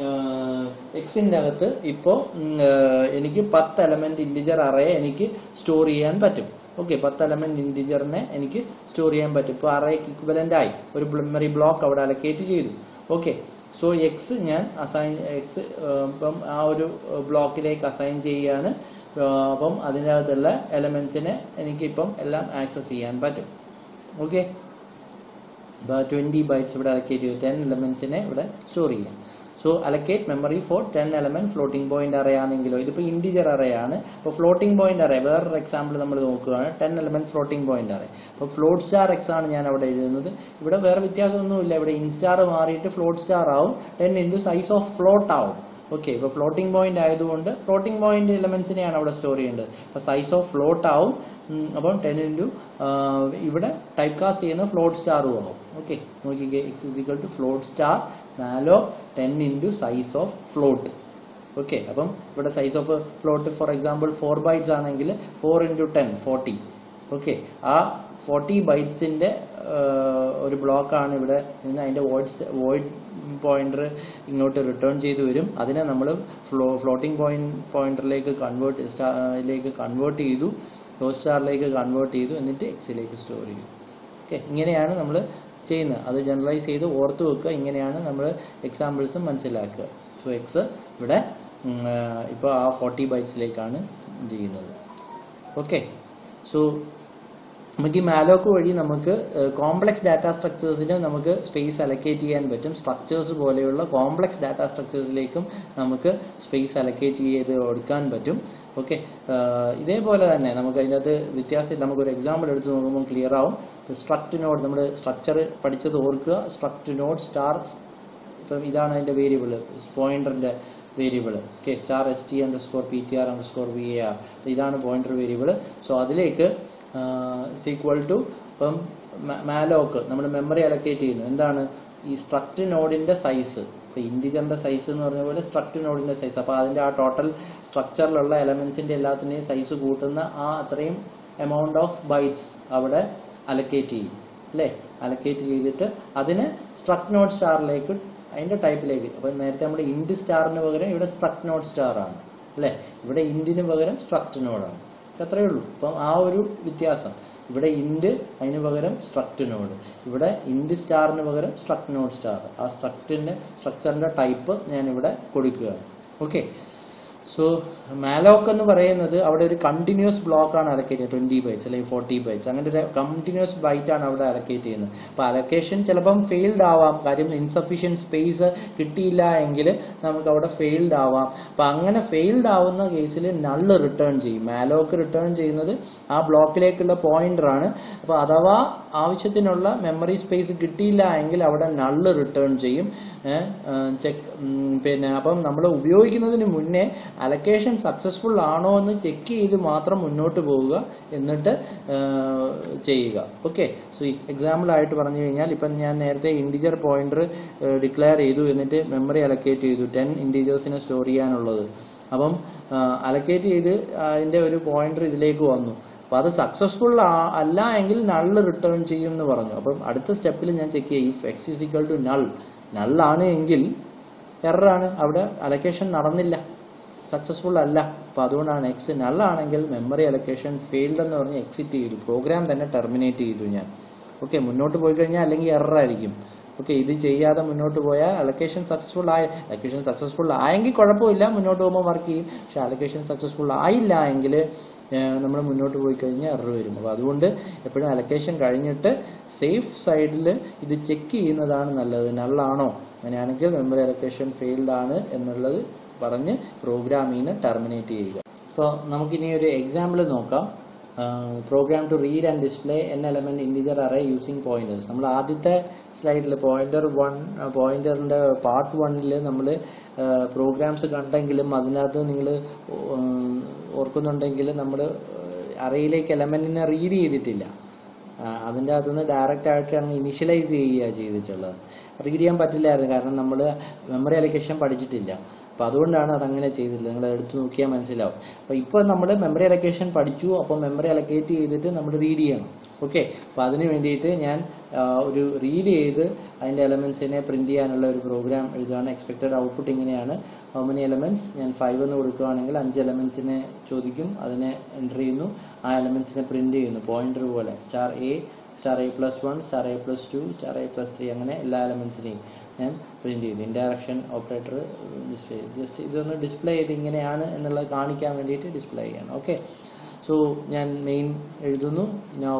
എക്സിൻ്റെ അകത്ത് ഇപ്പോൾ എനിക്ക് പത്ത് എലമെന്റ് ഇൻറ്റിജർ അറേ എനിക്ക് സ്റ്റോർ ചെയ്യാൻ പറ്റും ഓക്കെ പത്ത് എലമെന്റ് ഇൻറ്റിജറിനെ എനിക്ക് സ്റ്റോർ ചെയ്യാൻ പറ്റും ഇപ്പോൾ അറേക്ക് ഇക്വലന്റ് ആയി ഒരു മെമ്മറി ബ്ലോക്ക് അവിടെ അലക്കേറ്റ് ചെയ്തു ഓക്കെ സോ എക്സ് ഞാൻ അസൈൻ എക്സ് ഇപ്പം ആ ഒരു ബ്ലോക്കിലേക്ക് അസൈൻ ചെയ്യുകയാണ് അപ്പം അതിൻ്റെ അകത്തുള്ള എലമെന്റ്സിനെ എനിക്കിപ്പം എല്ലാം ആക്സസ് ചെയ്യാൻ പറ്റും ഓക്കെ ഇപ്പോൾ ട്വൻറ്റി ബൈറ്റ്സ് ഇവിടെ അലക്കേറ്റ് ചെയ്തു ടെൻ എലമെന്റ്സിനെ ഇവിടെ സ്റ്റോർ ചെയ്യാം so allocate memory for ten element floating point array ആണെങ്കിലോ ഇതിപ്പോൾ ഇൻഡിജർ അറേ ആണ് അപ്പോൾ ഫ്ലോട്ടിംഗ് പോയിന്റ് അറേ വേറൊരു എക്സാമ്പിൾ നമ്മൾ നോക്കുകയാണ് ten element floating point array അപ്പോൾ ഫ്ലോട്ട് സ്റ്റാർ എക്സ് ആണ് ഞാൻ അവിടെ എഴുതുന്നത് ഇവിടെ വേറെ വ്യത്യാസമൊന്നുമില്ല ഇവിടെ ഇൻസ്റ്റാർ മാറിയിട്ട് ഫ്ലോട്ട് സ്റ്റാർ ആവും ten into size of float ആവും ഓക്കെ ഇപ്പോൾ ഫ്ലോട്ടിംഗ് പോയിന്റ് ആയതുകൊണ്ട് ഫ്ലോട്ടിംഗ് പോയിന്റ് എലമെന്റ്സിനെയാണ് അവിടെ സ്റ്റോർ ചെയ്യേണ്ടത് അപ്പോൾ സൈസ് ഓഫ് ഫ്ലോട്ട് ആവും അപ്പം ടെൻ ഇൻറ്റു ഇവിടെ ടൈപ്പ് കാസ്റ്റ് ചെയ്യുന്ന ഫ്ലോട്ട് സ്റ്റാറും ആവും ഓക്കെ നോക്കിക്കേ X is equal to float star malloc ten into size of float okay അപ്പം ഇവിടെ size of float for example four bytes ആണെങ്കിൽ four into ten forty okay ആ forty ബൈറ്റ്സിൻ്റെ ഒരു ബ്ലോക്കാണ് ഇവിടെ നിന്ന് അതിൻ്റെ വോയിഡ് വോയിഡ് പോയിന്റർ ഇങ്ങോട്ട് റിട്ടേൺ ചെയ്ത് വരും അതിനെ നമ്മൾ ഫ്ലോ ഫ്ലോട്ടിംഗ് പോയിന്റ് പോയിന്ററിലേക്ക് കൺവേർട്ട് സ്റ്റാറിലേക്ക് കൺവേർട്ട് ചെയ്തു ലോ സ്റ്റാറിലേക്ക് കൺവേർട്ട് ചെയ്തു എന്നിട്ട് എക്സിലേക്ക് സ്റ്റോർ ചെയ്തു ഓക്കെ ഇങ്ങനെയാണ് നമ്മൾ ചെയ്യുന്നത് അത് ജനറലൈസ് ചെയ്ത് ഓർത്ത് വെക്കുക ഇങ്ങനെയാണ് നമ്മൾ എക്സാമ്പിൾസും മനസ്സിലാക്കുക സോ എക്സ് ഇവിടെ ഇപ്പോൾ ആ ഫോർട്ടി ബൈറ്റ്സിലേക്കാണ് ചെയ്യുന്നത് ഓക്കെ സോ നമുക്ക് ഈ മാലോക്ക് വഴി നമുക്ക് കോംപ്ലക്സ് ഡാറ്റ സ്ട്രക്ചേഴ്സിന് നമുക്ക് സ്പേസ് അലക്കേറ്റ് ചെയ്യാൻ പറ്റും സ്ട്രക്ചേഴ്സ് പോലെയുള്ള കോംപ്ലക്സ് ഡാറ്റ സ്ട്രക്ചേഴ്സിലേക്കും നമുക്ക് സ്പേസ് അലക്കേറ്റ് ചെയ്ത് കൊടുക്കാൻ പറ്റും ഓക്കെ ഇതേപോലെ തന്നെ നമുക്ക് അതിനകത്ത് വ്യത്യാസം നമുക്കൊരു എക്സാമ്പിൾ എടുത്ത് നോക്കുമ്പോൾ ക്ലിയർ ആവും സ്ട്രക്ട് നോഡ് നമ്മൾ സ്ട്രക്ചർ പഠിച്ചത് ഓർക്കുക സ്ട്രക്ട് നോഡ് സ്റ്റാർ ഇപ്പം ഇതാണ് അതിന്റെ വേരിയബിൾ പോയിന്ററിന്റെ variable okay star S T underscore P T R underscore V A R ഇതാണ് പോയിന്റർ വേരിയബിൾ സോ അതിലേക്ക് സീക്വൽ ടു ഇപ്പം മാലോക്ക് നമ്മൾ മെമ്മറി അലക്കേറ്റ് ചെയ്യുന്നു എന്താണ് ഈ സ്ട്രക്ട് നോഡിന്റെ സൈസ് ഇപ്പൊ ഇൻഡിജറിന്റെ സൈസ് എന്ന് പറഞ്ഞ പോലെ സ്ട്രക്ട് നോഡിന്റെ സൈസ് അപ്പൊ അതിന്റെ ആ ടോട്ടൽ സ്ട്രക്ചറിലുള്ള എലമെന്റ്സിന്റെ എല്ലാത്തിന്റെയും സൈസ് കൂട്ടുന്ന ആ അത്രയും എമൗണ്ട് ഓഫ് ബൈറ്റ്സ് അവിടെ അലക്കേറ്റ് ചെയ്യും അല്ലേ അലക്കേറ്റ് ചെയ്തിട്ട് അതിന് സ്ട്രക്ട് നോട്ട് സ്റ്റാറിലേക്ക് അതിന്റെ ടൈപ്പിലേക്ക് അപ്പൊ നേരത്തെ നമ്മുടെ ഇൻഡ് സ്റ്റാറിന് പകരം ഇവിടെ സ്ട്രക്ട് നോട്ട് സ്റ്റാർ ആണ് അല്ലേ ഇവിടെ ഇൻഡിന് പകരം സ്ട്രക്ട് നോഡാണ് അത്രയേ ഉള്ളൂ അപ്പം ആ ഒരു വ്യത്യാസം ഇവിടെ ഇൻഡ് അതിന് പകരം സ്ട്രക്ട് നോഡ് ഇവിടെ ഇൻഡ് സ്റ്റാറിന് പകരം സ്ട്രക്ട് നോഡ് സ്റ്റാർ ആ സ്ട്രക്റ്റിന്റെ സ്ട്രക്ചറിന്റെ ടൈപ്പ് ഞാൻ ഇവിടെ കൊടുക്കുകയാണ് ഓക്കെ സോ മാലോക്ക് എന്ന് പറയുന്നത് അവിടെ ഒരു കണ്ടിന്യൂസ് ബ്ലോക്ക് ആണ് അലക്കേറ്റ് ചെയ്യുന്നത് ട്വന്റി ബൈറ്റ്സ് അല്ലെങ്കിൽ ഫോർട്ടി ബൈറ്റ്സ് അങ്ങനെ ഒരു കണ്ടിന്യൂസ് ബൈറ്റ് ആണ് അവിടെ അലക്കേറ്റ് ചെയ്യുന്നത് അപ്പൊ അലക്കേഷൻ ചിലപ്പം ഫെയിൽഡ് ആവാം കാര്യം ഇൻസഫിഷ്യൻറ്റ് സ്പേസ് കിട്ടിയില്ല എങ്കിൽ നമുക്ക് അവിടെ ഫെയിൽഡ് ആവാം അപ്പൊ അങ്ങനെ ഫെയിൽഡ് ആവുന്ന കേസിൽ നള്ള് റിട്ടേൺ ചെയ്യും മാലോക്ക് റിട്ടേൺ ചെയ്യുന്നത് ആ ബ്ലോക്കിലേക്കുള്ള പോയിന്റർ ആണ് അപ്പൊ അഥവാ ആവശ്യത്തിനുള്ള മെമ്മറി സ്പേസ് കിട്ടിയില്ല എങ്കിൽ അവിടെ നള്ള് റിട്ടേൺ ചെയ്യും ചെക്ക് പിന്നെ അപ്പം നമ്മൾ ഉപയോഗിക്കുന്നതിന് മുന്നേ അലക്കേഷൻ സക്സസ്ഫുൾ ആണോ എന്ന് ചെക്ക് ചെയ്ത് മാത്രം മുന്നോട്ട് പോവുക എന്നിട്ട് ആ, ചെയ്യുക ഓക്കെ സോ എക്സാമ്പിൾ ആയിട്ട് പറഞ്ഞു കഴിഞ്ഞാൽ ഇപ്പം ഞാൻ നേരത്തെ ഇൻഡിജർ പോയിന്റർ ഡിക്ലെയർ ചെയ്തു എന്നിട്ട് മെമ്മറി അലക്കേറ്റ് ചെയ്തു ടെൻ ഇൻഡിജേഴ്സിനെ സ്റ്റോർ ചെയ്യാനുള്ളത് അപ്പം അലക്കേറ്റ് ചെയ്ത് അതിന്റെ ഒരു പോയിന്റർ ഇതിലേക്ക് വന്നു അപ്പൊ അത് സക്സസ്ഫുൾ അല്ല എങ്കിൽ നള്ള് റിട്ടേൺ ചെയ്യും എന്ന് പറഞ്ഞു അപ്പം അടുത്ത സ്റ്റെപ്പിൽ ഞാൻ ചെക്ക് ചെയ്യും if X is equal to null നള്ളാണ് എങ്കിൽ എററാണ് അവിടെ അലക്കേഷൻ നടന്നില്ല സക്സസ്ഫുൾ അല്ല അപ്പൊ അതുകൊണ്ടാണ് എക്സ് നള്ളാണെങ്കിൽ മെമ്മറി അലക്കേഷൻ ഫെയിൽഡ് എന്ന് പറഞ്ഞ് എക്സിറ്റ് ചെയ്തു പ്രോഗ്രാം തന്നെ ടെർമിനേറ്റ് ചെയ്തു ഞാൻ ഓക്കെ മുന്നോട്ട് പോയി കഴിഞ്ഞാൽ അല്ലെങ്കിൽ എറർ ആയിരിക്കും ഓക്കെ ഇത് ചെയ്യാതെ മുന്നോട്ട് പോയാൽ അലക്കേഷൻ സക്സസ്ഫുൾ ആയ അലക്കേഷൻ സക്സസ്ഫുൾ ആയെങ്കിൽ കുഴപ്പമില്ല മുന്നോട്ട് പോകുമ്പോൾ വർക്ക് ചെയ്യും പക്ഷെ അലക്കേഷൻ സക്സസ്ഫുൾ ആയില്ല എങ്കിൽ നമ്മൾ മുന്നോട്ട് പോയി കഴിഞ്ഞാൽ എറർ വരും അപ്പോൾ അതുകൊണ്ട് എപ്പോഴും അലക്കേഷൻ കഴിഞ്ഞിട്ട് സേഫ് സൈഡിൽ ഇത് ചെക്ക് ചെയ്യുന്നതാണ് നല്ലത് നള്ളാണോ അങ്ങനെയാണെങ്കിൽ മെമ്മറി അലക്കേഷൻ ഫെയിൽഡ് ആണ് എന്നുള്ളത് പറഞ്ഞ് പ്രോഗ്രാമിൽ നിന്ന് ടെർമിനേറ്റ് ചെയ്യുക അപ്പോൾ നമുക്കിനി ഒരു എക്സാമ്പിൾ നോക്കാം program to read and display N element integer array using pointers നമ്മൾ ആദ്യത്തെ സ്ലൈഡിൽ പോയിന്റർ വൺ പോയിന്ററിന്റെ പാർട്ട് വണ്ണിൽ നമ്മൾ പ്രോഗ്രാംസ് കണ്ടെങ്കിലും അതിനകത്ത് നിങ്ങൾ ഓർക്കുന്നുണ്ടെങ്കിൽ നമ്മൾ അറയിലേക്ക് എലമെന്റിനെ റീഡ് ചെയ്തിട്ടില്ല ആ, അതിൻ്റെ അകത്തുനിന്ന് ഡയറക്റ്റ് ആയിട്ട് അങ്ങ് ഇനിഷ്യലൈസ് ചെയ്യുക ചെയ്തിട്ടുള്ളത് റീഡ് ചെയ്യാൻ പറ്റില്ലായിരുന്നു കാരണം നമ്മൾ മെമ്മറി അലക്കേഷൻ പഠിച്ചിട്ടില്ല അപ്പോൾ അതുകൊണ്ടാണ് അതങ്ങനെ ചെയ്തിട്ടുള്ളത് നിങ്ങൾ എടുത്തു നോക്കിയാൽ മനസ്സിലാവും അപ്പോൾ ഇപ്പോൾ നമ്മൾ മെമ്മറി അലക്കേഷൻ പഠിച്ചു അപ്പോൾ മെമ്മറി അലക്കേറ്റ് ചെയ്തിട്ട് നമ്മൾ റീഡ് ചെയ്യണം ഓക്കെ അപ്പോൾ അതിന് വേണ്ടിയിട്ട് ഞാൻ ആ, ഒരു റീഡ് ചെയ്ത് അതിൻ്റെ എലമെൻസിനെ പ്രിന്റ് ചെയ്യാനുള്ള ഒരു പ്രോഗ്രാം എഴുതുകയാണ് എക്സ്പെക്റ്റഡ് ഔട്ട്പുട്ട് ഇങ്ങനെയാണ് ഹൗ മെനി എലമെന്റ്സ് ഞാൻ ഫൈവ് എന്ന് കൊടുക്കുകയാണെങ്കിൽ അഞ്ച് എലമെന്റ്സിനെ ചോദിക്കും അതിനെ എൻ്റർ ചെയ്യുന്നു ആ എലമെന്റ്സിനെ പ്രിന്റ് ചെയ്യുന്നു പോയിന്റർ പോലെ star A star A plus one star A plus two star A plus three അങ്ങനെ എല്ലാ എലമെന്റ്സിനെയും ഞാൻ പ്രിന്റ് ചെയ്യുന്നു ഇൻഡയറക്ഷൻ ഓപ്പറേറ്റർ ഡിസ്പ്ലേ ജസ്റ്റ് ഇതൊന്ന് ഡിസ്പ്ലേ ചെയ്ത് ഇങ്ങനെയാണ് എന്നുള്ളത് കാണിക്കാൻ വേണ്ടിയിട്ട് ഡിസ്പ്ലേ ചെയ്യണം ഓക്കെ സോ ഞാൻ മെയിൻ എഴുതുന്നു നൗ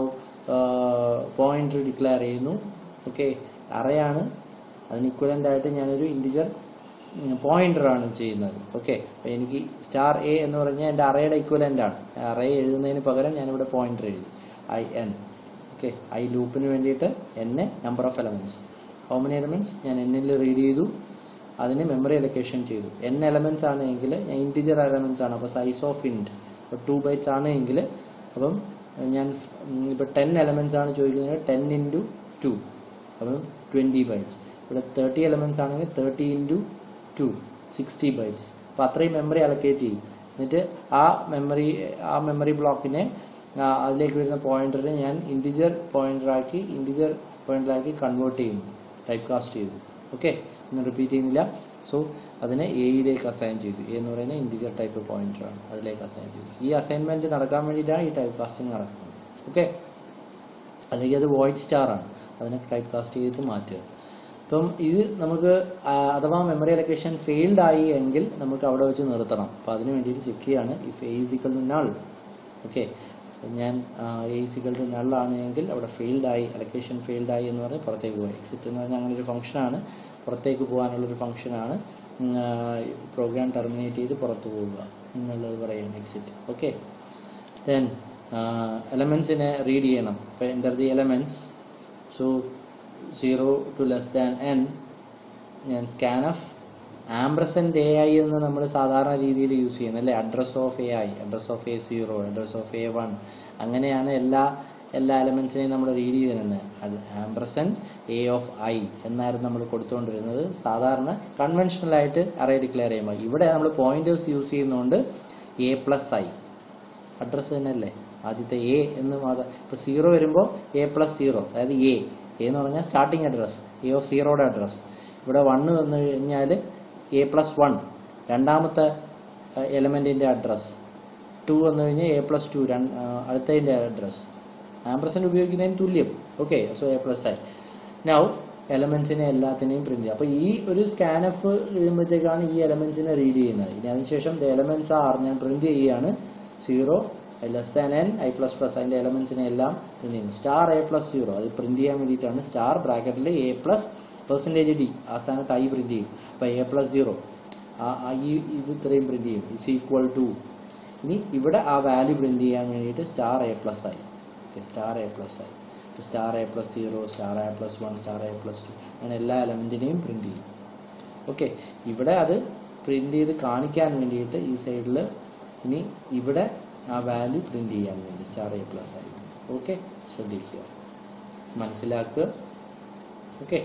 പോയിന്റർ ഡിക്ലെയർ ചെയ്യുന്നു ഓക്കെ അറയാണ് അതിന് ഇക്വലൻ്റ് ആയിട്ട് ഞാനൊരു ഇൻഡിജർ പോയിന്റർ ആണ് ചെയ്യുന്നത് ഓക്കെ അപ്പോൾ എനിക്ക് സ്റ്റാർ എ എന്ന് പറഞ്ഞാൽ എൻ്റെ അറയുടെ ഇക്വലൻ്റ് ആണ് അറേ എഴുതുന്നതിന് പകരം ഞാനിവിടെ പോയിന്റർ എഴുതി ഐ എൻ ഓക്കെ ഐ ലൂപ്പിന് വേണ്ടിയിട്ട് N number of elements how many elements ഞാൻ എന്നിൽ റീഡ് ചെയ്തു അതിന് മെമ്മറി അലൊക്കേഷൻ ചെയ്തു എൻ എലമെന്റ്സ് ആണ് എങ്കിൽ ഞാൻ ഇൻറ്റിജർ എലമെന്റ്സ് ആണ് അപ്പോൾ സൈസ് ഓഫ് ഇൻറ്റ് അപ്പോൾ ടു ബൈറ്റ്സ് ആണ് എങ്കിൽ അപ്പം ഞാൻ ഇപ്പോൾ ടെൻ എലമെന്റ്സ് ആണ് ചോദിക്കുന്നത് ടെൻ ഇൻറ്റു ടു അപ്പം ട്വൻറ്റി ബൈറ്റ്സ് ഇവിടെ തേർട്ടി എലമെന്റ്സ് ആണെങ്കിൽ thirty into two sixty bytes അപ്പോൾ അത്രയും മെമ്മറി അലക്കേറ്റ് ചെയ്യും എന്നിട്ട് ആ മെമ്മറി ആ മെമ്മറി ബ്ലോക്കിനെ ആ, അതിലേക്ക് വരുന്ന പോയിന്ററിനെ ഞാൻ ഇൻറ്റിജർ പോയിന്ററാക്കി ഇൻറ്റിജർ പോയിന്ററാക്കി കൺവേർട്ട് ചെയ്യുന്നു ടൈപ്പ് കാസ്റ്റ് ചെയ്തു ഓക്കെ ഒന്ന് റിപ്പീറ്റ് ചെയ്യുന്നില്ല സോ അതിനെ എയിലേക്ക് അസൈൻ ചെയ്തു എ എന്ന് പറയുന്നത് ഇൻറ്റിജർ ടൈപ്പ് പോയിന്ററാണ് അതിലേക്ക് അസൈൻ ചെയ്തു ഈ അസൈൻമെന്റ് നടക്കാൻ വേണ്ടിയിട്ടാണ് ഈ ടൈപ്പ് കാസ്റ്റിംഗ് നടക്കുന്നത് ഓക്കെ അല്ലെങ്കിൽ അത് വോയിഡ് സ്റ്റാർ ആണ് അതിനെ ടൈപ്പ് കാസ്റ്റ് ചെയ്തിട്ട് മാറ്റുക അപ്പം ഇത് നമുക്ക് ആ, അഥവാ മെമ്മറി അലൊക്കേഷൻ ഫെയിൽഡ് ആയി എങ്കിൽ നമുക്ക് അവിടെ വെച്ച് നിർത്തണം അപ്പം അതിന് വേണ്ടിയിട്ട് ചെക്ക് ചെയ്യാണ് if A is equal to null okay ഞാൻ എ സികൾ ടു നള്ളാണ് എങ്കിൽ അവിടെ ഫെയിൽഡ് ആയി അലക്കേഷൻ ഫെയിൽഡ് ആയി എന്ന് പറഞ്ഞ് പുറത്തേക്ക് പോയി എക്സിറ്റ് എന്ന് പറഞ്ഞാൽ അങ്ങനെ ഒരു ഫംഗ്ഷനാണ് പുറത്തേക്ക് പോകാനുള്ളൊരു ഫംഗ്ഷനാണ് പ്രോഗ്രാം ടെർമിനേറ്റ് ചെയ്ത് പുറത്ത് പോവുക എന്നുള്ളത് പറയും എക്സിറ്റ് ഓക്കെ ദെൻ എലമെൻസിനെ റീഡ് ചെയ്യണം ഇപ്പോൾ enter the elements so zero to less than N ഞാൻ scanf ampersand A I എന്ന് നമ്മൾ സാധാരണ രീതിയിൽ യൂസ് ചെയ്യുന്നത് അല്ലേ address of A I address of A zero address of A one അങ്ങനെയാണ് എല്ലാ എല്ലാ എലമെൻസിനെയും നമ്മൾ റീഡ് ചെയ്തിരുന്നത് ആംബ്രസൻറ്റ് എ ഓഫ് ഐ എന്നായിരുന്നു നമ്മൾ കൊടുത്തുകൊണ്ടിരുന്നത് സാധാരണ കൺവെൻഷണൽ ആയിട്ട് അറേ ഡിക്ലെയർ ചെയ്യുമ്പോൾ ഇവിടെ നമ്മൾ പോയിന്റേഴ്സ് യൂസ് ചെയ്യുന്നതുകൊണ്ട് എ പ്ലസ് ഐ അഡ്രസ്സ് തന്നെയല്ലേ ആദ്യത്തെ എ എന്ന് മാത്രം ഇപ്പോൾ സീറോ വരുമ്പോൾ എ പ്ലസ് സീറോ അതായത് എ എ എന്ന് പറഞ്ഞാൽ സ്റ്റാർട്ടിങ് അഡ്രസ്സ് എ ഓഫ് സീറോയുടെ അഡ്രസ്സ് ഇവിടെ വണ്ണ് വന്നു കഴിഞ്ഞാൽ എ പ്ലസ് വൺ രണ്ടാമത്തെ എലമെൻറ്റിൻ്റെ അഡ്രസ്സ് ടു വന്നു കഴിഞ്ഞാൽ എ പ്ലസ് ടു അടുത്തതിൻ്റെ അഡ്രസ്സ് ആംപ്രസൻറ്റ് ഉപയോഗിക്കുന്നതിന് തുല്യം okay so A plus I now എലമെൻസിനെ എല്ലാത്തിനെയും പ്രിന്റ് ചെയ്യുക അപ്പോൾ ഈ ഒരു സ്കാനഫ് കഴിയുമ്പോഴത്തേക്കാണ് ഈ എലമെൻസിനെ റീഡ് ചെയ്യുന്നത് ഇനി അതിനുശേഷം ദ എലമെൻസ് ആർ ഞാൻ പ്രിന്റ് ചെയ്യുകയാണ് zero less than N I plus plus അതിൻ്റെ എലമെൻസിനെ എല്ലാം പ്രിന്റ് ചെയ്യും സ്റ്റാർ എ പ്ലസ് സീറോ അത് പ്രിന്റ് ചെയ്യാൻ വേണ്ടിയിട്ടാണ് സ്റ്റാർ ബ്രാക്കറ്റിൽ എ പ്ലസ് പെർസെൻറ്റേജ് ഡി ആ സ്ഥാനത്ത് ഐ പ്രിന്റ് ചെയ്യും അപ്പോൾ എ പ്ലസ് സീറോ ആ ആ ഈ ഇത് ഇത്രയും പ്രിന്റ് ചെയ്യും ഇസ് ഈക്വൽ ടു ഇനി ഇവിടെ ആ വാല്യൂ പ്രിന്റ് ചെയ്യാൻ വേണ്ടിയിട്ട് star A plus I okay star A plus I star A plus zero star A plus one star A plus two അങ്ങനെ എല്ലാ എലമെൻറ്റിനെയും പ്രിന്റ് ചെയ്യും ഓക്കെ ഇവിടെ അത് പ്രിന്റ് ചെയ്ത് കാണിക്കാൻ വേണ്ടിയിട്ട് ഈ സൈഡിൽ ഇനി ഇവിടെ ആ വാല്യൂ പ്രിന്റ് ചെയ്യാൻ വേണ്ടി star A plus I okay ശ്രദ്ധിക്കുക മനസ്സിലാക്കുക ഓക്കെ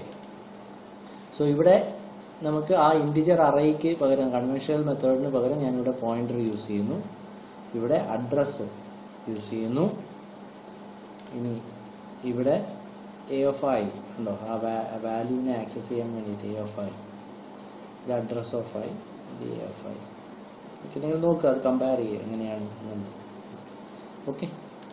സോ ഇവിടെ നമുക്ക് ആ ഇൻറ്റിജർ അറേക്ക് പകരം കൺവെൻഷണൽ മെത്തേഡിന് പകരം ഞാനിവിടെ പോയിന്റർ യൂസ് ചെയ്യുന്നു ഇവിടെ അഡ്രസ്സ് യൂസ് ചെയ്യുന്നു ഇനി ഇവിടെ എ ഓഫ് ഐ ഉണ്ടോ ആ വാല്യൂവിനെ ആക്സസ് ചെയ്യാൻ വേണ്ടിയിട്ട് എ ഓഫ് ഐ ഇത് അഡ്രസ് ഓഫ് ഐ ഇത് എ ഓഫ് ഐ ഓക്കെ നിങ്ങൾ നോക്കുക അത് കമ്പയർ ചെയ്യുക എങ്ങനെയാണ് ഓക്കെ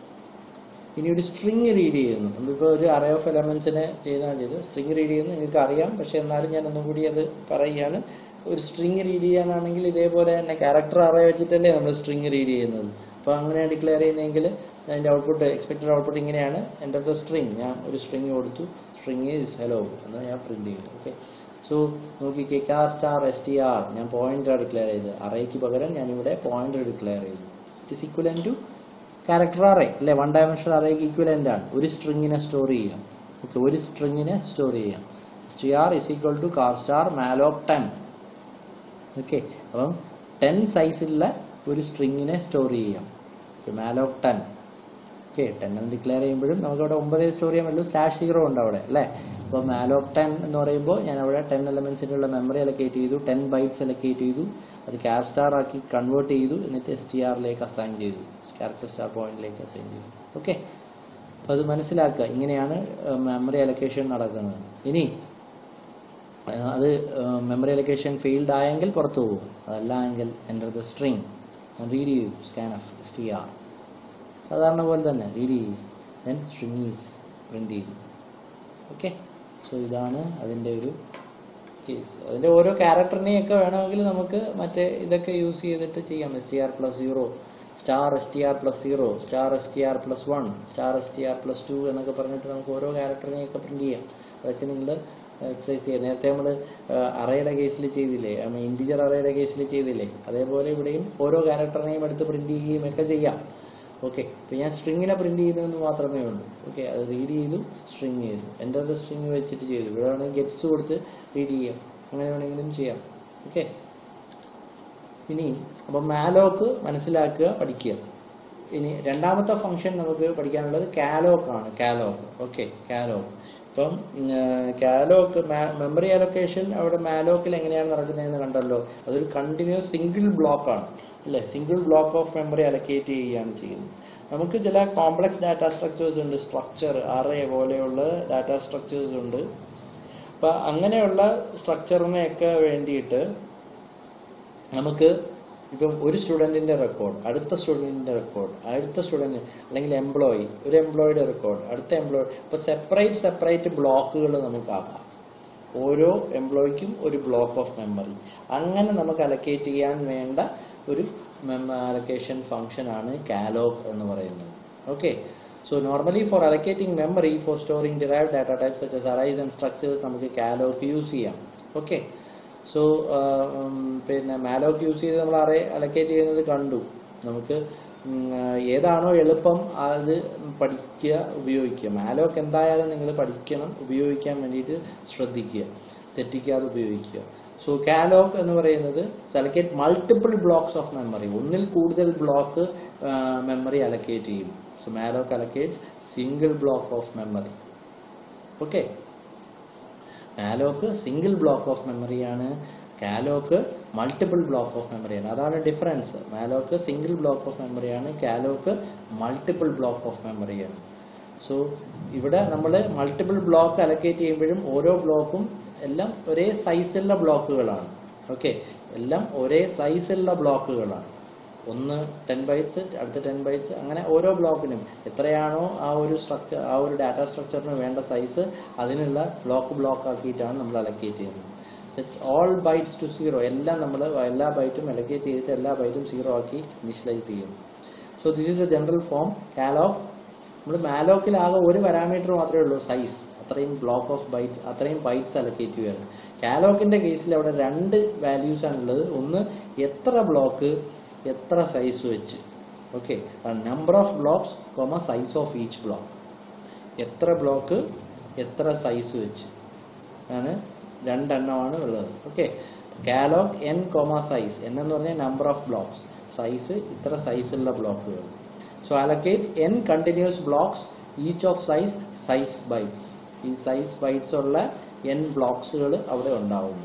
ഇനി ഒരു സ്ട്രിങ് റീഡ് ചെയ്യുന്നു നമ്മളിപ്പോൾ ഒരു അറേ ഓഫ് എലമെന്റ്സിനെ ചെയ്താൽ ചെയ്ത് സ്ട്രിങ് റീഡ് ചെയ്യുന്നു നിങ്ങൾക്ക് അറിയാം പക്ഷെ എന്നാലും ഞാൻ ഒന്നും കൂടി അത് പറയുകയാണ് ഒരു സ്ട്രിങ് റീഡ് ചെയ്യാനാണെങ്കിൽ ഇതേപോലെ തന്നെ ക്യാരക്ടർ അറേ വെച്ചിട്ടല്ലേ നമ്മൾ സ്ട്രിങ് റീഡ് ചെയ്യുന്നത് അപ്പോൾ അങ്ങനെ ഡിക്ലെയർ ചെയ്യുന്നതെങ്കിൽ അതിൻ്റെ ഔട്ട്പുട്ട് എക്സ്പെക്റ്റഡ് ഔട്ട്പുട്ട് ഇങ്ങനെയാണ് എൻ്റെ ദ സ്ട്രിങ് ഞാൻ ഒരു സ്ട്രിങ് കൊടുത്തു സ്ട്രിങ് ഈസ് ഹലോ എന്ന് ഞാൻ പ്രിന്റ് ചെയ്തു ഓക്കെ സോ നോക്കിക്കേ കാ സ്റ്റാർ എസ് ടി ആർ ഞാൻ പോയിന്റർ ഡിക്ലെയർ ചെയ്ത് അറേക്ക് പകരം ഞാനിവിടെ പോയിന്റർ ഡിക്ലെയർ ചെയ്തു it is equivalent to character array അല്ലെ വൺ ഡയമെൻഷണൽ അറേക്ക് ഇക്വലൻ്റ് ആണ് ഒരു സ്ട്രിങ്ങിനെ സ്റ്റോർ ചെയ്യാം ഓക്കെ ഒരു സ്ട്രിങ്ങിനെ സ്റ്റോർ ചെയ്യാം S T R is equal to char star malloc ten okay അപ്പം ടെൻ സൈസിലുള്ള ഒരു സ്ട്രിങ്ങിനെ സ്റ്റോർ ചെയ്യാം മാലോക് ടെൻ ഓക്കെ ടെൻ എന്ന് ഡിക്ലെയർ ചെയ്യുമ്പോഴും നമുക്ക് അവിടെ ഒമ്പതേ സ്റ്റോർ ചെയ്യാൻ പറ്റുള്ളൂ സ്ലാഷ് സീറോ ഉണ്ട് അവിടെ അല്ലേ അപ്പോൾ മാലോക് ടെൻ എന്ന് പറയുമ്പോൾ ഞാൻ അവിടെ ടെൻ എലമെന്റ്സിനുള്ള മെമ്മറി അലക്കേറ്റ് ചെയ്തു ടെൻ ബൈറ്റ്സ് അലക്കേറ്റ് ചെയ്തു അത് ക്യാർ സ്റ്റാർ ആക്കി കൺവേർട്ട് ചെയ്തു എന്നിട്ട് എസ് ടി ആറിലേക്ക് അസൈൻ ചെയ്തു ക്യാരക്ടർ സ്റ്റാർ പോയിന്റിലേക്ക് അസൈൻ ചെയ്തു ഓക്കെ അപ്പോൾ അത് മനസ്സിലാക്കുക ഇങ്ങനെയാണ് മെമ്മറി അലക്കേഷൻ നടക്കുന്നത് ഇനി അത് മെമ്മറി അലക്കേഷൻ ഫെയിൽഡ് ആയെങ്കിൽ പുറത്തു പോകും അതല്ല എങ്കിൽ എൻ്റർ ദ സ്ട്രിങ് റീഡ് ചെയ്യൂ scanf S T R സാധാരണ പോലെ തന്നെ റീഡ് ചെയ്യും ദെൻ സ്ട്രിങ് ഈസ് പ്രിന്റ് ചെയ്തു ഓക്കെ സോ ഇതാണ് അതിൻ്റെ ഒരു കേസ് അതിൻ്റെ ഓരോ ക്യാരക്ടറിനെയൊക്കെ വേണമെങ്കിൽ നമുക്ക് മറ്റേ ഇതൊക്കെ യൂസ് ചെയ്തിട്ട് ചെയ്യാം S T R plus zero star S T R plus zero star S T R plus one star S T R plus two എന്നൊക്കെ പറഞ്ഞിട്ട് നമുക്ക് ഓരോ ക്യാരക്ടറിനെയൊക്കെ പ്രിന്റ് ചെയ്യാം അതൊക്കെ നിങ്ങൾ എക്സസൈസ് ചെയ്യുക നേരത്തെ നമ്മൾ അറയുടെ കേസിൽ ചെയ്തില്ലേ ഇൻറ്റിജർ അറയുടെ കേസിൽ ചെയ്തില്ലേ അതേപോലെ ഇവിടെയും ഓരോ ക്യാരക്ടറിനെയും എടുത്ത് പ്രിന്റ് ചെയ്യുകയും ഒക്കെ ചെയ്യാം ഓക്കെ ഇപ്പം ഞാൻ സ്ട്രിങ്ങിനെ പ്രിന്റ് ചെയ്യുന്നതെന്ന് മാത്രമേ ഉള്ളൂ ഓക്കെ അത് റീഡ് ചെയ്തു സ്ട്രിങ് ചെയ്തു എൻ്റെ അത് സ്ട്രിങ് വെച്ചിട്ട് ചെയ്തു ഇവിടെ വേണമെങ്കിൽ ഗെറ്റ്സ് കൊടുത്ത് റീഡ് ചെയ്യാം അങ്ങനെ വേണമെങ്കിലും ചെയ്യാം ഓക്കെ ഇനി അപ്പം മാലോക്ക് മനസ്സിലാക്കുക പഠിക്കുക ഇനി രണ്ടാമത്തെ ഫംഗ്ഷൻ നമുക്ക് പഠിക്കാനുള്ളത് കാലോക്ക് ആണ് കാലോക്ക് ഓക്കെ കാലോക്ക് ഇപ്പം കാലോക്ക് മെമ്മറി അലൊക്കേഷൻ അവിടെ മാലോക്കിൽ എങ്ങനെയാണ് നടക്കുന്നതെന്ന് കണ്ടല്ലോ അതൊരു കണ്ടിന്യൂസ് സിംഗിൾ ബ്ലോക്ക് ആണ് അല്ലേ single block of memory allocate ചെയ്യുകയാണ് ചെയ്യുന്നത് നമുക്ക് ചില കോംപ്ലക്സ് ഡാറ്റ സ്ട്രക്ചേഴ്സ് ഉണ്ട് സ്ട്രക്ചർ അറേ പോലെയുള്ള ഡാറ്റ സ്ട്രക്ചേഴ്സ് ഉണ്ട് അപ്പം അങ്ങനെയുള്ള സ്ട്രക്ചറിനെയൊക്കെ വേണ്ടിയിട്ട് നമുക്ക് ഇപ്പം ഒരു സ്റ്റുഡൻറ്റിൻ്റെ റെക്കോർഡ് അടുത്ത സ്റ്റുഡൻറ്റിൻ്റെ റെക്കോർഡ് അടുത്ത സ്റ്റുഡൻറ്റ് അല്ലെങ്കിൽ എംപ്ലോയി ഒരു എംപ്ലോയിയുടെ റെക്കോർഡ് അടുത്ത എംപ്ലോയി ഇപ്പോൾ സെപ്പറേറ്റ് സെപ്പറേറ്റ് ബ്ലോക്കുകൾ നമുക്കാക്കാം ഓരോ എംപ്ലോയിക്കും ഒരു ബ്ലോക്ക് ഓഫ് മെമ്മറി അങ്ങനെ നമുക്ക് അലക്കേറ്റ് ചെയ്യാൻ വേണ്ട ഒരു അലക്കേഷൻ ഫംഗ്ഷനാണ് കാലോഗ് എന്ന് പറയുന്നത് okay so normally for allocating memory for storing derived data types such as arrays and structures നമുക്ക് calloc യൂസ് ചെയ്യാം okay സോ പിന്നെ മാലോക്ക് യൂസ് ചെയ്ത് നമ്മൾ അറേ അലക്കേറ്റ് ചെയ്യുന്നത് കണ്ടു നമുക്ക് ഉം, ആ, ഏതാണോ എളുപ്പം അത് പഠിക്കുക ഉപയോഗിക്കുക മാലോക്ക് എന്തായാലും നിങ്ങൾ പഠിക്കണം ഉപയോഗിക്കാൻ വേണ്ടിയിട്ട് ശ്രദ്ധിക്കുക തെറ്റിക്കാതെ ഉപയോഗിക്കുക സോ കാലോക്ക് എന്ന് പറയുന്നത് allocate multiple blocks of memory ഒന്നിൽ കൂടുതൽ ബ്ലോക്ക് മെമ്മറി അലക്കേറ്റ് ചെയ്യും so malloc allocates single block of memory okay malloc single block of മെമ്മറിയാണ് കാലോക്ക് മൾട്ടിപ്പിൾ ബ്ലോക്ക് ഓഫ് മെമ്മറിയാണ് അതാണ് difference malloc single block of മെമ്മറിയാണ് calloc multiple block of മെമ്മറിയാണ് so ഇവിടെ നമ്മൾ മൾട്ടിപ്പിൾ ബ്ലോക്ക് അലക്കേറ്റ് ചെയ്യുമ്പോഴും ഓരോ ബ്ലോക്കും എല്ലാം ഒരേ സൈസുള്ള ബ്ലോക്കുകളാണ് ഓക്കെ എല്ലാം ഒരേ സൈസുള്ള ബ്ലോക്കുകളാണ് ഒന്ന് ടെൻ ബൈറ്റ്സ് അടുത്ത ടെൻ ബൈറ്റ്സ് അങ്ങനെ ഓരോ ബ്ലോക്കിനും എത്രയാണോ ആ ഒരു സ്ട്രക്ചർ ആ ഒരു ഡാറ്റ സ്ട്രക്ചറിന് വേണ്ട സൈസ് അതിനുള്ള ബ്ലോക്ക് ബ്ലോക്ക് ആക്കിയിട്ടാണ് നമ്മൾ അലക്കേറ്റ് ചെയ്യുന്നത് sets all bytes to zero എല്ലാം നമ്മൾ എല്ലാ ബൈറ്റും അലക്കേറ്റ് ചെയ്തിട്ട് എല്ലാ ബൈറ്റും സീറോ ആക്കി ഇനിഷ്യലൈസ് ചെയ്യും so this is a general form calloc നമ്മൾ മാലോക്കിൽ ആകെ ഒരു പാരാമീറ്റർ മാത്രമേ ഉള്ളൂ സൈസ് അത്രയും ബ്ലോക്ക് ഓഫ് ബൈറ്റ്സ് അത്രയും ബൈറ്റ്സ് അലക്കേറ്റ് ചെയ്യുകയാണ് കാലോക്കിന്റെ കേസിൽ അവിടെ രണ്ട് വാല്യൂസ് ആണുള്ളത് ഒന്ന് എത്ര ബ്ലോക്ക് എത്ര സൈസ് വെച്ച് okay number of blocks comma size of each block എത്ര ബ്ലോക്ക് എത്ര സൈസ് വെച്ച് ആണ് രണ്ടെണ്ണമാണ് ഉള്ളത് okay calloc n comma size n എന്ന് പറഞ്ഞാൽ നമ്പർ ഓഫ് ബ്ലോക്സ് സൈസ് ഇത്ര സൈസുള്ള ബ്ലോക്കുകൾ so allocates n continuous blocks each of size size bytes ഈ സൈസ് ബൈറ്റ്സ് ഉള്ള എൻ ബ്ലോക്സുകൾ അവിടെ ഉണ്ടാവുന്നു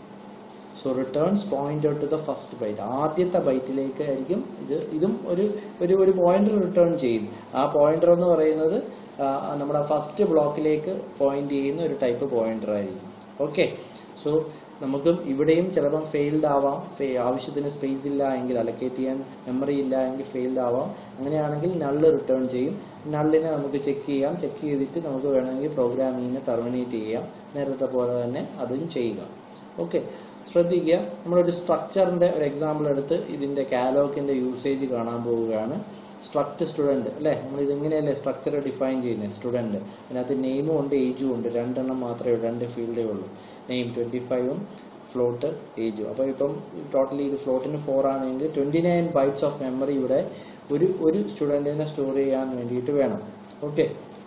so returns pointer to the first byte ആദ്യത്തെ ബൈറ്റിലേക്ക് ആയിരിക്കും ഇത് ഇതും ഒരു ഒരു ഒരു പോയിന്റർ റിട്ടേൺ ചെയ്യും ആ പോയിന്റർ എന്ന് പറയുന്നത് ആ, നമ്മുടെ ഫസ്റ്റ് ബ്ലോക്കിലേക്ക് പോയിന്റ് ചെയ്യുന്ന ഒരു ടൈപ്പ് പോയിന്റർ ആയിരിക്കും ഓക്കെ സോ നമുക്ക് ഇവിടെയും ചിലപ്പം ഫെയിൽഡ് ആവാം ഫെ- ആവശ്യത്തിന് സ്പേസ് ഇല്ല എങ്കിൽ അലക്കേറ്റ് ചെയ്യാൻ മെമ്മറി ഇല്ല എങ്കിൽ ഫെയിൽഡ് ആവാം അങ്ങനെയാണെങ്കിൽ നള്ള് റിട്ടേൺ ചെയ്യും നള്ളിനെ നമുക്ക് ചെക്ക് ചെയ്യാം ചെക്ക് ചെയ്തിട്ട് നമുക്ക് വേണമെങ്കിൽ പ്രോഗ്രാമിങ്ങിനെ ടെർമിനേറ്റ് ചെയ്യാം നേരത്തെ പോലെ തന്നെ അതും ചെയ്യുക ഓക്കെ ശ്രദ്ധിക്കുക നമ്മളൊരു സ്ട്രക്ചറിന്റെ ഒരു എക്സാമ്പിൾ എടുത്ത് ഇതിന്റെ കാലോക്കിന്റെ യൂസേജ് കാണാൻ പോവുകയാണ് സ്ട്രക്ട് സ്റ്റുഡന്റ് അല്ലേ നമ്മൾ ഇതിങ്ങനെയല്ലേ സ്ട്രക്ചർ ഡിഫൈൻ ചെയ്യുന്നത് സ്റ്റുഡന്റ് അതിനകത്ത് നെയിമും ഉണ്ട് ഏജും ഉണ്ട് രണ്ടെണ്ണം മാത്രമേ ഉള്ളൂ രണ്ട് ഫീൽഡേ ഉള്ളൂ നെയിം ട്വന്റി ഫൈവും ഫ്ലോട്ട് ഏജും അപ്പോൾ ഇപ്പം ടോട്ടലി ഇത് ഫ്ലോട്ടിന് ഫോർ ആണെങ്കിൽ twenty nine bytes of memory ഇവിടെ ഒരു ഒരു സ്റ്റുഡന്റിനെ സ്റ്റോർ ചെയ്യാൻ വേണ്ടിയിട്ട് വേണം ഓക്കെ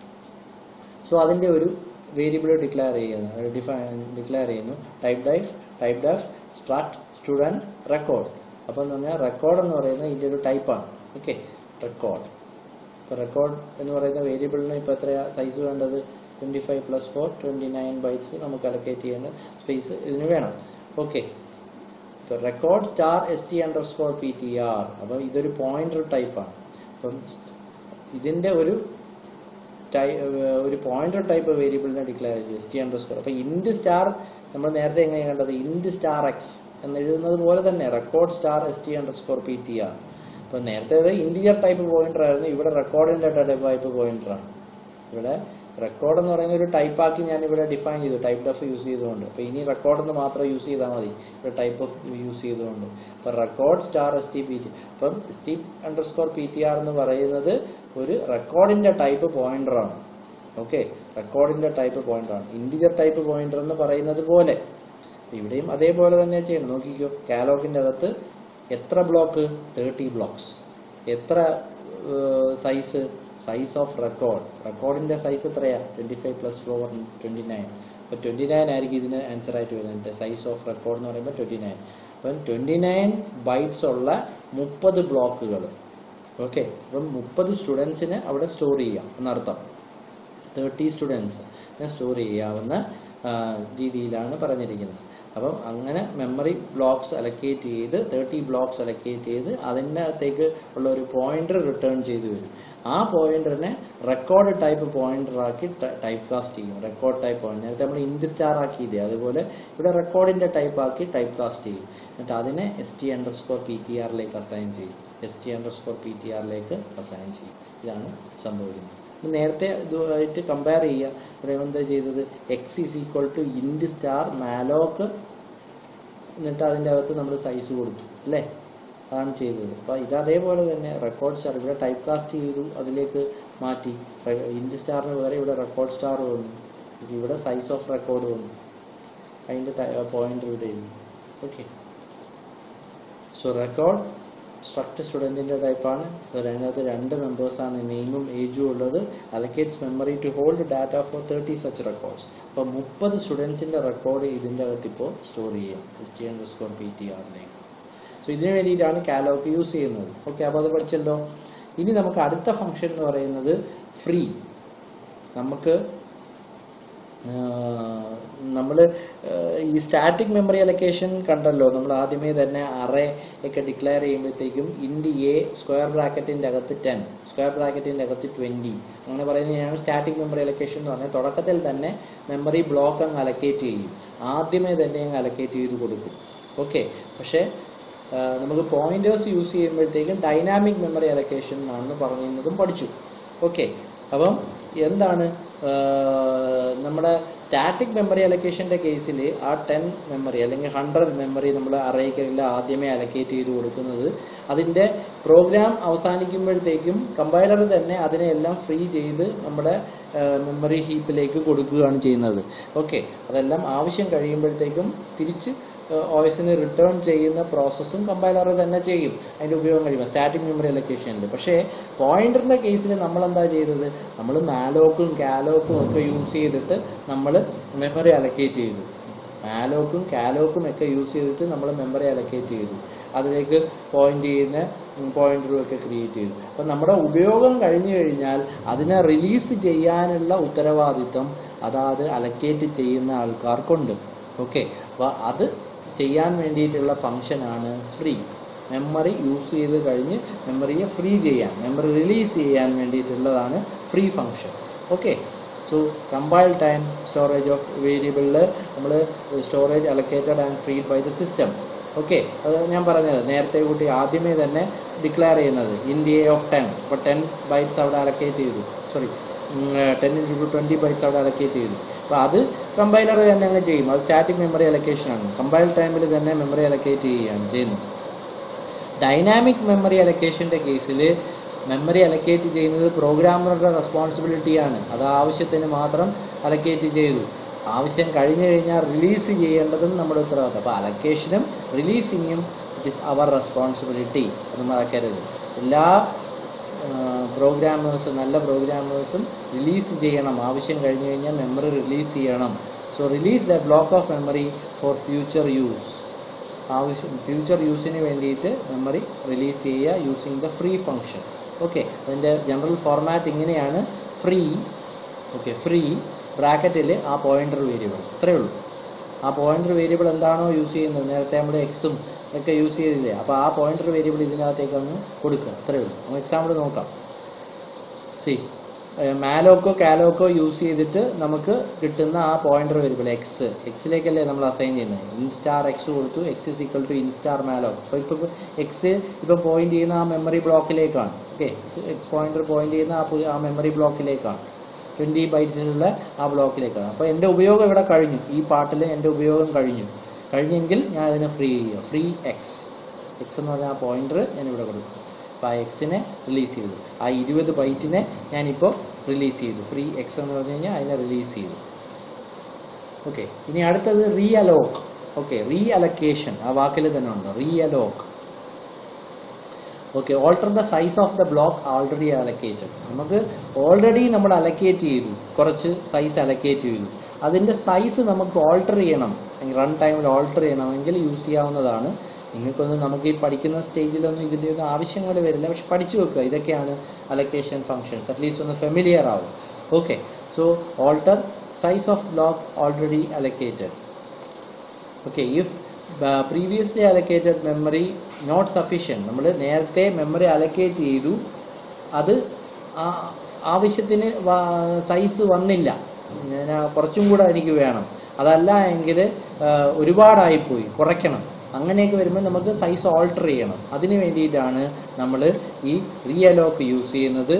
സോ അതിന്റെ ഒരു വേരിയബിൾ ഡിക്ലെയർ ചെയ്യുന്നു ഡിഫൈൻ ഡിക്ലെയർ ചെയ്യുന്നു typedef typedef struct student record അപ്പോൾ എന്ന് പറഞ്ഞാൽ റെക്കോർഡ് എന്ന് പറയുന്നത് ഇതിന്റെ ഒരു ടൈപ്പാണ് ഓക്കെ റെക്കോർഡ് ഇപ്പോൾ റെക്കോർഡ് എന്ന് പറയുന്ന വേരിയബിളിന് ഇപ്പോൾ എത്രയാ സൈസ് വേണ്ടത് twenty five plus four twenty nine bytes നമുക്ക് അലക്കേറ്റ് ചെയ്യുന്ന സ്പേസ് ഇതിന് വേണം ഓക്കെ ഇപ്പോൾ record star S T underscore P T R അപ്പോൾ ഇതൊരു പോയിന്റർ ടൈപ്പാണ് അപ്പം ഇതിൻ്റെ ഒരു ടൈ- ഏഹ് ഒരു പോയിന്റർ ടൈപ്പ് വേരിയബിളിനെ ഡിക്ലെയർ ചെയ്തു എസ് ടി അണ്ടർ സ്കോർ അപ്പോൾ ഇൻഡ് സ്റ്റാർ നമ്മൾ നേരത്തെ എങ്ങനെയാണ് കണ്ടത് ഇൻഡ് സ്റ്റാർ എക്സ് എന്ന് എഴുതുന്നത് പോലെ തന്നെ record star S T underscore P T R അപ്പോൾ നേരത്തെ ഇൻഡിജർ ടൈപ്പ് പോയിന്റർ ആയിരുന്നു ഇവിടെ റെക്കോർഡിന്റെ ടൈപ്പ് പോയിന്റർ ആണ് ഇവിടെ റെക്കോർഡ് എന്ന് പറയുന്ന ഒരു type ആക്കി ഞാൻ ഇവിടെ ഡിഫൈൻ ചെയ്തു ടൈപ്പ് ഡഫ് യൂസ് ചെയ്തുകൊണ്ട് അപ്പോൾ ഇനി റെക്കോർഡ് എന്ന് മാത്രം യൂസ് ചെയ്താൽ മതി ഇവിടെ ടൈപ്പ് ഓഫ് യൂസ് ചെയ്തുകൊണ്ട് അപ്പോൾ record star S T P T അപ്പം S T underscore P T R എന്ന് പറയുന്നത് ഒരു റെക്കോർഡിന്റെ ടൈപ്പ് പോയിന്റർ ആണ് ഓക്കെ റെക്കോർഡിന്റെ ടൈപ്പ് പോയിന്റർ ആണ് ഇൻഡിജർ ടൈപ്പ് പോയിന്റർ എന്ന് പറയുന്നത് പോലെ ഇവിടെയും അതേപോലെ തന്നെ ചെയ്യണം നോക്കിക്കോ കാലോഗിന്റെ അകത്ത് എത്ര ബ്ലോക്ക് തേർട്ടി ബ്ലോക്സ് എത്ര സൈസ് സൈസ് ഓഫ് റെക്കോർഡ് റെക്കോർഡിന്റെ സൈസ് എത്രയാ twenty five plus four twenty nine അപ്പോൾ ട്വന്റി നയൻ ആയിരിക്കും ഇതിന് ആൻസർ ആയിട്ട് വരുന്നത് സൈസ് ഓഫ് റെക്കോർഡ് എന്ന് പറയുമ്പോൾ ട്വന്റി നയൻ അപ്പം ട്വന്റി നയൻ ബൈറ്റ്സ് ഉള്ള മുപ്പത് ബ്ലോക്കുകൾ ഓക്കെ അപ്പം മുപ്പത് സ്റ്റുഡൻസിന് അവിടെ സ്റ്റോർ ചെയ്യാം എന്നർത്ഥം തേർട്ടി സ്റ്റുഡൻസ് സ്റ്റോർ ചെയ്യാവുന്ന ആ, രീതിയിലാണ് പറഞ്ഞിരിക്കുന്നത് അപ്പം അങ്ങനെ മെമ്മറി ബ്ലോക്സ് അലക്കേറ്റ് ചെയ്ത് തേർട്ടി ബ്ലോക്സ് അലക്കേറ്റ് ചെയ്ത് അതിനകത്തേക്ക് ഉള്ള ഒരു പോയിന്റർ റിട്ടേൺ ചെയ്തു വരും ആ പോയിന്ററിനെ റെക്കോർഡ് ടൈപ്പ് പോയിന്റർ ആക്കി ടൈപ്പ് കാസ്റ്റ് ചെയ്യും റെക്കോർഡ് ടൈപ്പ് പോയിന്റ് നേരത്തെ നമ്മൾ ഇൻഡ് സ്റ്റാർ ആക്കിയില്ലേ അതുപോലെ ഇവിടെ റെക്കോർഡിന്റെ ടൈപ്പ് ആക്കി ടൈപ്പ് കാസ്റ്റ് ചെയ്യും എന്നിട്ട് അതിനെ S T underscore P T ആറിലേക്ക് അസൈൻ ചെയ്യും S T underscore P T ആറിലേക്ക് അസൈൻ ചെയ്യും ഇതാണ് സംഭവിക്കുന്നത് ഇത് നേരത്തെ ഇതുമായിട്ട് കമ്പയർ ചെയ്യുക ഇവിടെ എന്താ ചെയ്തത് X is equal to int star malloc എന്നിട്ട് അതിൻ്റെ അകത്ത് നമ്മൾ സൈസ് കൊടുത്തു അല്ലേ അതാണ് ചെയ്തത് അപ്പോൾ ഇത് അതേപോലെ തന്നെ റെക്കോർഡ് സ്റ്റാർ ഇവിടെ ടൈപ്പ് കാസ്റ്റ് ചെയ്തു അതിലേക്ക് മാറ്റി ഇൻഡ് സ്റ്റാറിന് പകരം ഇവിടെ റെക്കോർഡ് സ്റ്റാർ വന്നു ഇവിടെ സൈസ് ഓഫ് റെക്കോർഡ് വന്നു അതിൻ്റെ പോയിന്റ് ഇവിടെ ഓക്കെ സോ റെക്കോർഡ് സ്ട്രക്ട് സ്റ്റുഡൻറ്റിൻ്റെ ടൈപ്പാണ് അതിനകത്ത് രണ്ട് മെമ്പേഴ്സാണ് നെയിമും ഏജും ഉള്ളത് allocates memory to hold data for thirty such records അപ്പോൾ മുപ്പത് സ്റ്റുഡൻസിൻ്റെ റെക്കോർഡ് ഇതിൻ്റെ അകത്ത് ഇപ്പോൾ സ്റ്റോർ ചെയ്യാം S T underscore P T ആറിലേക്ക് സോ ഇതിന് വേണ്ടിയിട്ടാണ് കാലോക്ക് യൂസ് ചെയ്യുന്നത് ഓക്കെ അപ്പോൾ അത് പഠിച്ചല്ലോ ഇനി നമുക്ക് അടുത്ത ഫംഗ്ഷൻ എന്ന് പറയുന്നത് ഫ്രീ നമുക്ക് നമ്മൾ ഈ സ്റ്റാറ്റിക് മെമ്മറി അലക്കേഷൻ കണ്ടല്ലോ നമ്മൾ ആദ്യമേ തന്നെ അറേ ഒക്കെ ഡിക്ലെയർ ചെയ്യുമ്പോഴത്തേക്കും ഇൻഡ് എ സ്ക്വയർ ബ്രാക്കറ്റിന്റെ അകത്ത് ടെൻ സ്ക്വയർ ബ്രാക്കറ്റിന്റെ അകത്ത് ട്വന്റി അങ്ങനെ പറയുന്നതിനാണ് സ്റ്റാറ്റിക് മെമ്മറി അലക്കേഷൻ എന്ന് പറഞ്ഞാൽ തുടക്കത്തിൽ തന്നെ മെമ്മറി ബ്ലോക്ക് അങ്ങ് അലക്കേറ്റ് ചെയ്യും ആദ്യമേ തന്നെ അങ്ങ് അലക്കേറ്റ് ചെയ്ത് കൊടുക്കും ഓക്കെ പക്ഷേ ആ, നമുക്ക് പോയിന്റേഴ്സ് യൂസ് ചെയ്യുമ്പോഴത്തേക്കും ഡൈനാമിക് മെമ്മറി അലക്കേഷൻ ആണെന്ന് പറഞ്ഞിരുന്നതും പഠിച്ചു ഓക്കെ അപ്പം എന്താണ് ആ, നമ്മുടെ സ്റ്റാറ്റിക് മെമ്മറി അലക്കേഷന്റെ കേസിൽ ആ ടെൻ മെമ്മറി അല്ലെങ്കിൽ ഹൺഡ്രഡ് മെമ്മറി നമ്മൾ അറേക്കല്ല ആദ്യമേ അലക്കേറ്റ് ചെയ്ത് കൊടുക്കുന്നത് അതിന്റെ പ്രോഗ്രാം അവസാനിക്കുമ്പോഴത്തേക്കും കമ്പൈലർ തന്നെ അതിനെല്ലാം ഫ്രീ ചെയ്ത് നമ്മുടെ മെമ്മറി ഹീപ്പിലേക്ക് കൊടുക്കുകയാണ് ചെയ്യുന്നത് ഓക്കെ അതെല്ലാം ആവശ്യം കഴിയുമ്പോഴത്തേക്കും തിരിച്ച് ഓയസിന് റിട്ടേൺ ചെയ്യുന്ന പ്രോസസ്സും കമ്പൈലർ തന്നെ ചെയ്യും അതിന്റെ ഉപയോഗം കഴിയുമ്പോൾ സ്റ്റാറ്റിക് മെമ്മറി അലക്കേഷനിൽ പക്ഷേ പോയിന്ററിന്റെ കേസിൽ നമ്മൾ എന്താ ചെയ്തത് നമ്മൾ മാലോക്കും കാലോക്കും ഒക്കെ യൂസ് ചെയ്തിട്ട് നമ്മൾ മെമ്മറി അലക്കേറ്റ് ചെയ്തു മാലോക്കും കാലോക്കും ഒക്കെ യൂസ് ചെയ്തിട്ട് നമ്മൾ മെമ്മറി അലക്കേറ്റ് ചെയ്തു അതിലേക്ക് പോയിന്റ് ചെയ്യുന്ന പോയിന്ററും ഒക്കെ ക്രിയേറ്റ് ചെയ്തു അപ്പം നമ്മുടെ ഉപയോഗം കഴിഞ്ഞു കഴിഞ്ഞാൽ അതിനെ റിലീസ് ചെയ്യാനുള്ള ഉത്തരവാദിത്തം അതാത് അലക്കേറ്റ് ചെയ്യുന്ന ആൾക്കാർക്കുണ്ട് ഓക്കെ അപ്പോൾ അത് ചെയ്യാൻ വേണ്ടിയിട്ടുള്ള ഫംഗ്ഷനാണ് ഫ്രീ മെമ്മറി യൂസ് ചെയ്ത് കഴിഞ്ഞ് മെമ്മറിയെ ഫ്രീ ചെയ്യാൻ മെമ്മറി റിലീസ് ചെയ്യാൻ വേണ്ടിയിട്ടുള്ളതാണ് free function okay so compile time storage of വേരിയബിളിൽ നമ്മൾ storage allocated and freed by the system okay അത് ഞാൻ പറഞ്ഞത് നേരത്തെ കൂട്ടി ആദ്യമേ തന്നെ ഡിക്ലെയർ ചെയ്യുന്നത് in the A of ten ഇപ്പോൾ ടെൻ ബൈറ്റ്സ് അവിടെ അലക്കേറ്റ് ചെയ്തു sorry ten into twenty bytes അവിടെ അലക്കേറ്റ് ചെയ്തു അപ്പോൾ അത് കമ്പൈലർ തന്നെ അങ്ങ് ചെയ്യും അത് സ്റ്റാറ്റിക് മെമ്മറി അലക്കേഷൻ ആണ് കമ്പൈൽ ടൈമിൽ തന്നെ മെമ്മറി അലക്കേറ്റ് ചെയ്യുകയാണ് ചെയ്യുന്നത് ഡൈനാമിക് മെമ്മറി അലക്കേഷന്റെ കേസിൽ മെമ്മറി അലക്കേറ്റ് ചെയ്യുന്നത് പ്രോഗ്രാമറുടെ റെസ്പോൺസിബിലിറ്റിയാണ് അത് ആവശ്യത്തിന് മാത്രം അലക്കേറ്റ് ചെയ്തു ആവശ്യം കഴിഞ്ഞു കഴിഞ്ഞാൽ റിലീസ് ചെയ്യേണ്ടതും നമ്മുടെ ഉത്തരവാദിത്തം അപ്പോൾ അലക്കേഷനും റിലീസിങ്ങും ഇറ്റ് ഇസ് അവർ റെസ്പോൺസിബിലിറ്റി അത് മറക്കരുത് എല്ലാ പ്രോഗ്രാമേഴ്സും നല്ല പ്രോഗ്രാമേഴ്സും റിലീസ് ചെയ്യണം ആവശ്യം കഴിഞ്ഞു കഴിഞ്ഞാൽ മെമ്മറി റിലീസ് ചെയ്യണം so release the block of memory for future use ആവശ്യം ഫ്യൂച്ചർ യൂസിന് വേണ്ടിയിട്ട് മെമ്മറി റിലീസ് ചെയ്യുക using the free function okay അതിൻ്റെ ജനറൽ ഫോർമാറ്റ് ഇങ്ങനെയാണ് ഫ്രീ ഓക്കെ ഫ്രീ ബ്രാക്കറ്റിൽ ആ പോയിന്റർ വേരിയബിൾ ഇത്രയേ ഉള്ളൂ ആ പോയിന്റർ വേരിയബിൾ എന്താണോ യൂസ് ചെയ്യുന്നത് നേരത്തെ നമ്മൾ എക്സും ഒക്കെ യൂസ് ചെയ്തില്ലേ അപ്പോൾ ആ പോയിന്റർ വേരിയബിൾ ഇതിനകത്തേക്ക് അങ്ങ് കൊടുക്കുക അത്രയേ ഉള്ളൂ നമുക്ക് എക്സാമ്പിൾ നോക്കാം സി മാലോക്കോ കാലോക്കോ യൂസ് ചെയ്തിട്ട് നമുക്ക് കിട്ടുന്ന ആ പോയിന്റർ വേരിയബിൾ എക്സ് എക്സിലേക്കല്ലേ നമ്മൾ അസൈൻ ചെയ്യുന്നത് ഇൻസ്റ്റാർ എക്സ് കൊടുത്തു X is equal to int star malloc അപ്പോൾ ഇപ്പോൾ എക്സ് ഇപ്പോൾ പോയിന്റ് ചെയ്യുന്ന ആ മെമ്മറി ബ്ലോക്കിലേക്കാണ് ഓക്കെ എക്സ് പോയിന്റർ പോയിന്റ് ചെയ്യുന്ന ആ പു- ആ മെമ്മറി ബ്ലോക്കിലേക്കാണ് ട്വൻറ്റി ബൈറ്റ്സിലുള്ള ആ ബ്ലോക്കിലേക്കാണ് അപ്പോൾ എൻ്റെ ഉപയോഗം ഇവിടെ കഴിഞ്ഞു ഈ പാട്ടിൽ എൻ്റെ ഉപയോഗം കഴിഞ്ഞു കഴിഞ്ഞെങ്കിൽ ഞാൻ അതിനെ ഫ്രീ ചെയ്യുക ഫ്രീ എക്സ് എക്സ് എന്ന് പറഞ്ഞ ആ പോയിന്റർ ഞാൻ ഇവിടെ കൊടുക്കും അപ്പോൾ ആ എക്സിനെ റിലീസ് ചെയ്തു ആ ഇരുപത് ബൈറ്റിനെ ഞാനിപ്പോൾ റിലീസ് ചെയ്തു ഫ്രീ എക്സ് എന്ന് പറഞ്ഞു കഴിഞ്ഞാൽ അതിനെ റിലീസ് ചെയ്തു ഓക്കെ ഇനി അടുത്തത് realloc okay reallocation ആ വാക്കിൽ തന്നെ ഉണ്ട് realloc okay alter the size of the block already allocated നമുക്ക് ഓൾറെഡി നമ്മൾ അലക്കേറ്റ് ചെയ്തു കുറച്ച് സൈസ് അലക്കേറ്റ് ചെയ്തു അതിന്റെ സൈസ് നമുക്ക് ഓൾട്ടർ ചെയ്യണം റൺ ടൈമിൽ ഓൾട്ടർ ചെയ്യണമെങ്കിൽ യൂസ് ചെയ്യാവുന്നതാണ് നിങ്ങൾക്കൊന്നും നമുക്ക് ഈ പഠിക്കുന്ന സ്റ്റേജിലൊന്നും ഇതിൻ്റെ ഒന്നും ആവശ്യങ്ങൾ വരില്ല പക്ഷെ പഠിച്ചു വെക്കുക ഇതൊക്കെയാണ് അലക്കേഷൻ ഫങ്ഷൻസ് അറ്റ്ലീസ്റ്റ് ഒന്ന് ഫെമിലിയർ ആവും okay so alter size of block already allocated okay if previously allocated memory not sufficient നമ്മൾ നേരത്തെ മെമ്മറി അലക്കേറ്റ് ചെയ്തു അത് ആ ആവശ്യത്തിന് സൈസ് വന്നില്ല ഞാൻ ആ കുറച്ചും കൂടെ എനിക്ക് വേണം അതല്ല എങ്കിൽ ഒരുപാടായിപ്പോയി കുറയ്ക്കണം അങ്ങനെയൊക്കെ വരുമ്പോൾ നമുക്ക് സൈസ് ഓൾട്ടർ ചെയ്യണം അതിന് വേണ്ടിയിട്ടാണ് നമ്മൾ ഈ റിയലോക്ക് യൂസ് ചെയ്യുന്നത്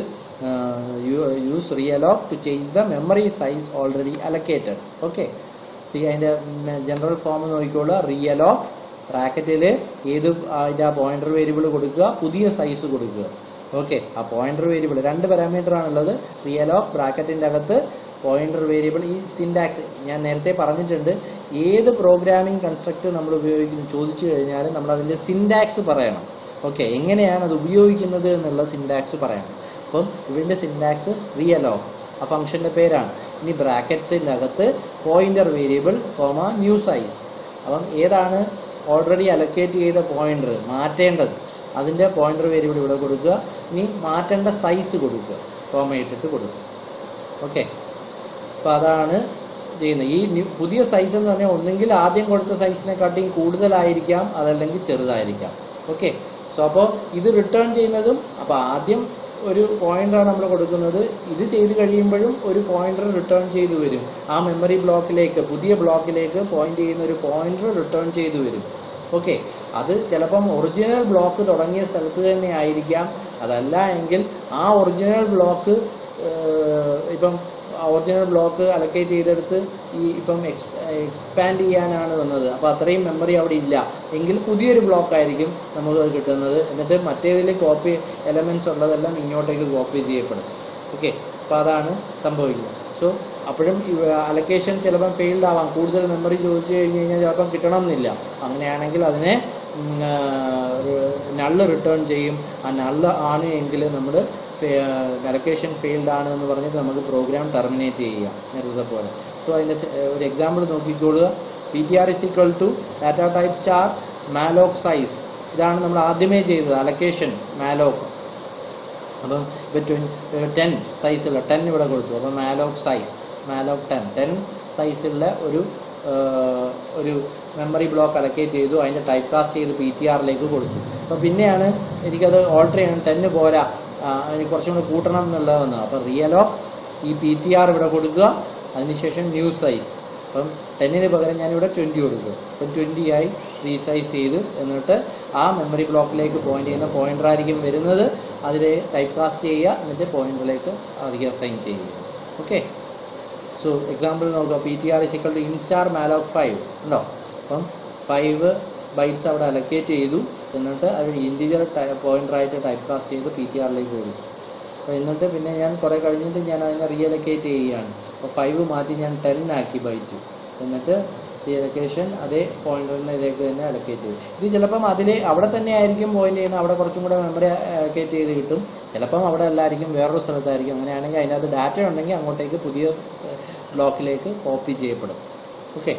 use realloc to change the memory size already allocated okay see അതിന്റെ ജനറൽ ഫോം നോക്കിക്കോളുക റിയലോക്ക് ബ്രാക്കറ്റിൽ ഏത് അതിൻ്റെ ആ പോയിന്റർ വേരിയബിൾ കൊടുക്കുക പുതിയ സൈസ് കൊടുക്കുക ഓക്കെ ആ പോയിന്റർ വേരിയബിൾ രണ്ട് പാരാമീറ്റർ ആണുള്ളത് റിയൽ ഓഫ് ബ്രാക്കറ്റിന്റെ അകത്ത് പോയിന്റർ വേരിയബിൾ ഈ സിൻടാക്സ് ഞാൻ നേരത്തെ പറഞ്ഞിട്ടുണ്ട് ഏത് പ്രോഗ്രാമിംഗ് കൺസ്ട്രക്ട് നമ്മൾ ഉപയോഗിക്കുന്നു ചോദിച്ചു കഴിഞ്ഞാൽ നമ്മൾ അതിന്റെ സിൻടാക്സ് പറയണം ഓക്കെ എങ്ങനെയാണ് അത് ഉപയോഗിക്കുന്നത് എന്നുള്ള സിൻടാക്സ് പറയണം അപ്പം ഇതിന്റെ സിൻടാക്സ് റിയൽ ഓഫ് ആ ഫംഗ്ഷന്റെ പേരാണ് ഇനി ബ്രാക്കറ്റ്സിന്റെ അകത്ത് pointer variable comma new size അപ്പം ഏതാണ് ഓൾറെഡി അലക്കേറ്റ് ചെയ്ത പോയിന്റർ മാറ്റേണ്ടത് അതിന്റെ പോയിന്റർ വേരിയബിൾ ഇവിടെ കൊടുക്കുക ഇനി മാറ്റേണ്ട സൈസ് കൊടുക്കുക കോമ ഇട്ടിട്ട് കൊടുക്കുക ഓക്കെ അപ്പോൾ അതാണ് ചെയ്യുന്നത് ഈ ന്യൂ- പുതിയ സൈസ് എന്ന് പറഞ്ഞാൽ ഒന്നെങ്കിൽ ആദ്യം കൊടുത്ത സൈസിനെക്കാട്ടിയും കൂടുതലായിരിക്കാം അതല്ലെങ്കിൽ ചെറുതായിരിക്കാം ഓക്കെ സോ അപ്പോൾ ഇത് റിട്ടേൺ ചെയ്യുന്നതും അപ്പോൾ ആദ്യം ഒരു പോയിന്റാണ് നമ്മൾ കൊടുക്കുന്നത് ഇത് ചെയ്ത് കഴിയുമ്പോഴും ഒരു പോയിന്റർ റിട്ടേൺ ചെയ്തു വരും ആ മെമ്മറി ബ്ലോക്കിലേക്ക് പുതിയ ബ്ലോക്കിലേക്ക് പോയിന്റ് ചെയ്യുന്ന ഒരു പോയിന്റർ റിട്ടേൺ ചെയ്തു വരും ഓക്കെ അത് ചിലപ്പം ഒറിജിനൽ ബ്ലോക്ക് തുടങ്ങിയ സ്ഥലത്ത് തന്നെ ആയിരിക്കാം അതല്ല എങ്കിൽ ആ ഒറിജിനൽ ബ്ലോക്ക് ഇപ്പം ഒറിജിനൽ ബ്ലോക്ക് അലക്കേറ്റ് ചെയ്തെടുത്ത് ഈ ഇപ്പം എക്സ്പാൻഡ് ചെയ്യാനാണ് വന്നത് അപ്പോൾ അത്രയും മെമ്മറി അവിടെ ഇല്ല എങ്കിൽ പുതിയൊരു ബ്ലോക്ക് ആയിരിക്കും നമുക്ക് അത് കിട്ടുന്നത് എന്നിട്ട് മറ്റേതിൽ കോപ്പി എലമെന്റ്സ് ഉള്ളതെല്ലാം ഇങ്ങോട്ടേക്ക് കോപ്പി ചെയ്യപ്പെടും ഓക്കെ അപ്പോൾ അതാണ് സംഭവിക്കുന്നത് സോ അപ്പോഴും അലക്കേഷൻ ചിലപ്പം ഫെയിൽഡ് ആവാം കൂടുതൽ മെമ്മറി ചോദിച്ചു കഴിഞ്ഞ് കഴിഞ്ഞാൽ ചിലപ്പം കിട്ടണം എന്നില്ല അങ്ങനെയാണെങ്കിൽ അതിനെ നള്ള് റിട്ടേൺ ചെയ്യും ആ നള്ള് ആണ് എങ്കിൽ നമ്മൾ അലക്കേഷൻ ഫെയിൽഡ് ആണ് എന്ന് പറഞ്ഞിട്ട് നമുക്ക് പ്രോഗ്രാം ടെർമിനേറ്റ് ചെയ്യാം നേരത്തെ പോലെ സോ അതിൻ്റെ ഒരു എക്സാമ്പിൾ നോക്കിക്കോളുക P T R is equal to data type star malloc size ഇതാണ് നമ്മൾ ആദ്യമേ ചെയ്തത് അലക്കേഷൻ മാലോക്ക് അപ്പം ഇപ്പം ടെൻ സൈസുള്ള ടെൻ ഇവിടെ കൊടുത്തു അപ്പം malloc size malloc ten ten സൈസുള്ള ഒരു ആ, ഒരു മെമ്മറി ബ്ലോക്ക് അലക്കേറ്റ് ചെയ്തു അതിൻ്റെ ടൈപ്പ് കാസ്റ്റ് ചെയ്ത് പി ടി ആറിലേക്ക് കൊടുത്തു അപ്പം പിന്നെയാണ് എനിക്കത് ഓൾട്ടർ ചെയ്യണം ടെന്ന് പോരാ ആ, എനിക്ക് കുറച്ചും കൂടി കൂട്ടണം എന്നുള്ളത് വന്നത് അപ്പം റിയൽ ഓഫ് ഈ പി ടി ആർ ഇവിടെ കൊടുക്കുക അതിനുശേഷം ന്യൂ സൈസ് അപ്പം ടെന്നിന് പകരം ഞാനിവിടെ ട്വൻറ്റി കൊടുക്കും അപ്പം ട്വൻറ്റി ആയി റീസൈസ് ചെയ്ത് എന്നിട്ട് ആ മെമ്മറി ബ്ലോക്കിലേക്ക് പോയിന്റ് ചെയ്യുന്ന പോയിന്റർ ആയിരിക്കും വരുന്നത് അതിൽ ടൈപ്പ് കാസ്റ്റ് ചെയ്യുക എന്നിട്ട് പോയിന്ററിലേക്ക് അധികം അസൈൻ ചെയ്യുക ഓക്കെ സോ എക്സാമ്പിൾ നോക്കുക P T R is equal to int star malloc five ഉണ്ടോ അപ്പം ഫൈവ് ബൈറ്റ്സ് അവിടെ അലക്കേറ്റ് ചെയ്തു എന്നിട്ട് അത് ഇൻറ്റീരിയർ പോയിന്ററായിട്ട് ടൈപ്പ് കാസ്റ്റ് ചെയ്ത് പി ടി ആറിലേക്ക് കൊടുത്തു അപ്പോൾ എന്നിട്ട് പിന്നെ ഞാൻ കുറേ കഴിഞ്ഞിട്ട് ഞാൻ അതിനെ റീഅലക്കേറ്റ് ചെയ്യുകയാണ് അപ്പോൾ ഫൈവ് മാറ്റി ഞാൻ ടെൻ ആക്കി ബൈറ്റ് എന്നിട്ട് റീഅലക്കേഷൻ അതേ പോയിന്ററിനെ ഇതിലേക്ക് തന്നെ അലക്കേറ്റ് ചെയ്തു ഇത് ചിലപ്പം അതിൽ അവിടെ തന്നെ ആയിരിക്കും പോയിന്റ് ചെയ്യുന്നത് അവിടെ കുറച്ചും കൂടെ മെമ്മറി അലക്കേറ്റ് ചെയ്ത് കിട്ടും ചിലപ്പം അവിടെ അല്ലായിരിക്കും വേറൊരു സ്ഥലത്തായിരിക്കും അങ്ങനെയാണെങ്കിൽ അതിനകത്ത് ഡാറ്റ ഉണ്ടെങ്കിൽ അങ്ങോട്ടേക്ക് പുതിയ ബ്ലോക്കിലേക്ക് കോപ്പി ചെയ്യപ്പെടും ഓക്കെ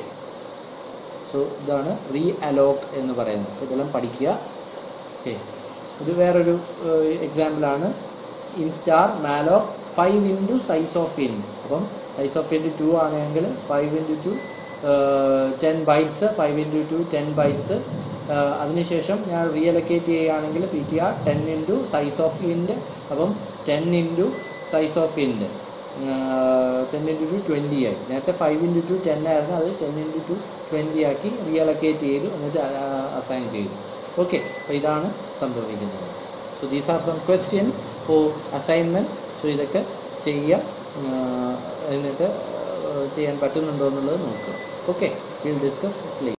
സോ ഇതാണ് റീ അലോക്ക് എന്ന് പറയുന്നത് അപ്പോൾ ഇതെല്ലാം പഠിക്കുക ഓക്കെ ഇത് വേറൊരു എക്സാമ്പിളാണ് int star malloc five into size of int അപ്പം സൈസ് ഓഫ് ഇൻറ്റു ടു ആണെങ്കിൽ five into two ten bytes five into two ten bytes അതിനുശേഷം ഞാൻ റീഅലക്കേറ്റ് ചെയ്യുകയാണെങ്കിൽ P T R ten into size of int അപ്പം ten into size of int ten into two twenty ആയി നേരത്തെ five into two ten ആയിരുന്നു അത് ten into two twenty ആക്കി റീഅലക്കേറ്റ് ചെയ്തു എന്നിട്ട് അസൈൻ ചെയ്തു ഓക്കെ അപ്പോൾ ഇതാണ് സംഭവിക്കുന്നത് so these are some questions for assignment so ഇതൊക്കെ ചെയ്യുക ആ, എന്നിട്ട് ആ, ചെയ്യാൻ പറ്റുന്നുണ്ടോ എന്നുള്ളത് നോക്കുക ഓക്കെ വിൽ ഡിസ്കസ് പ്ലീസ്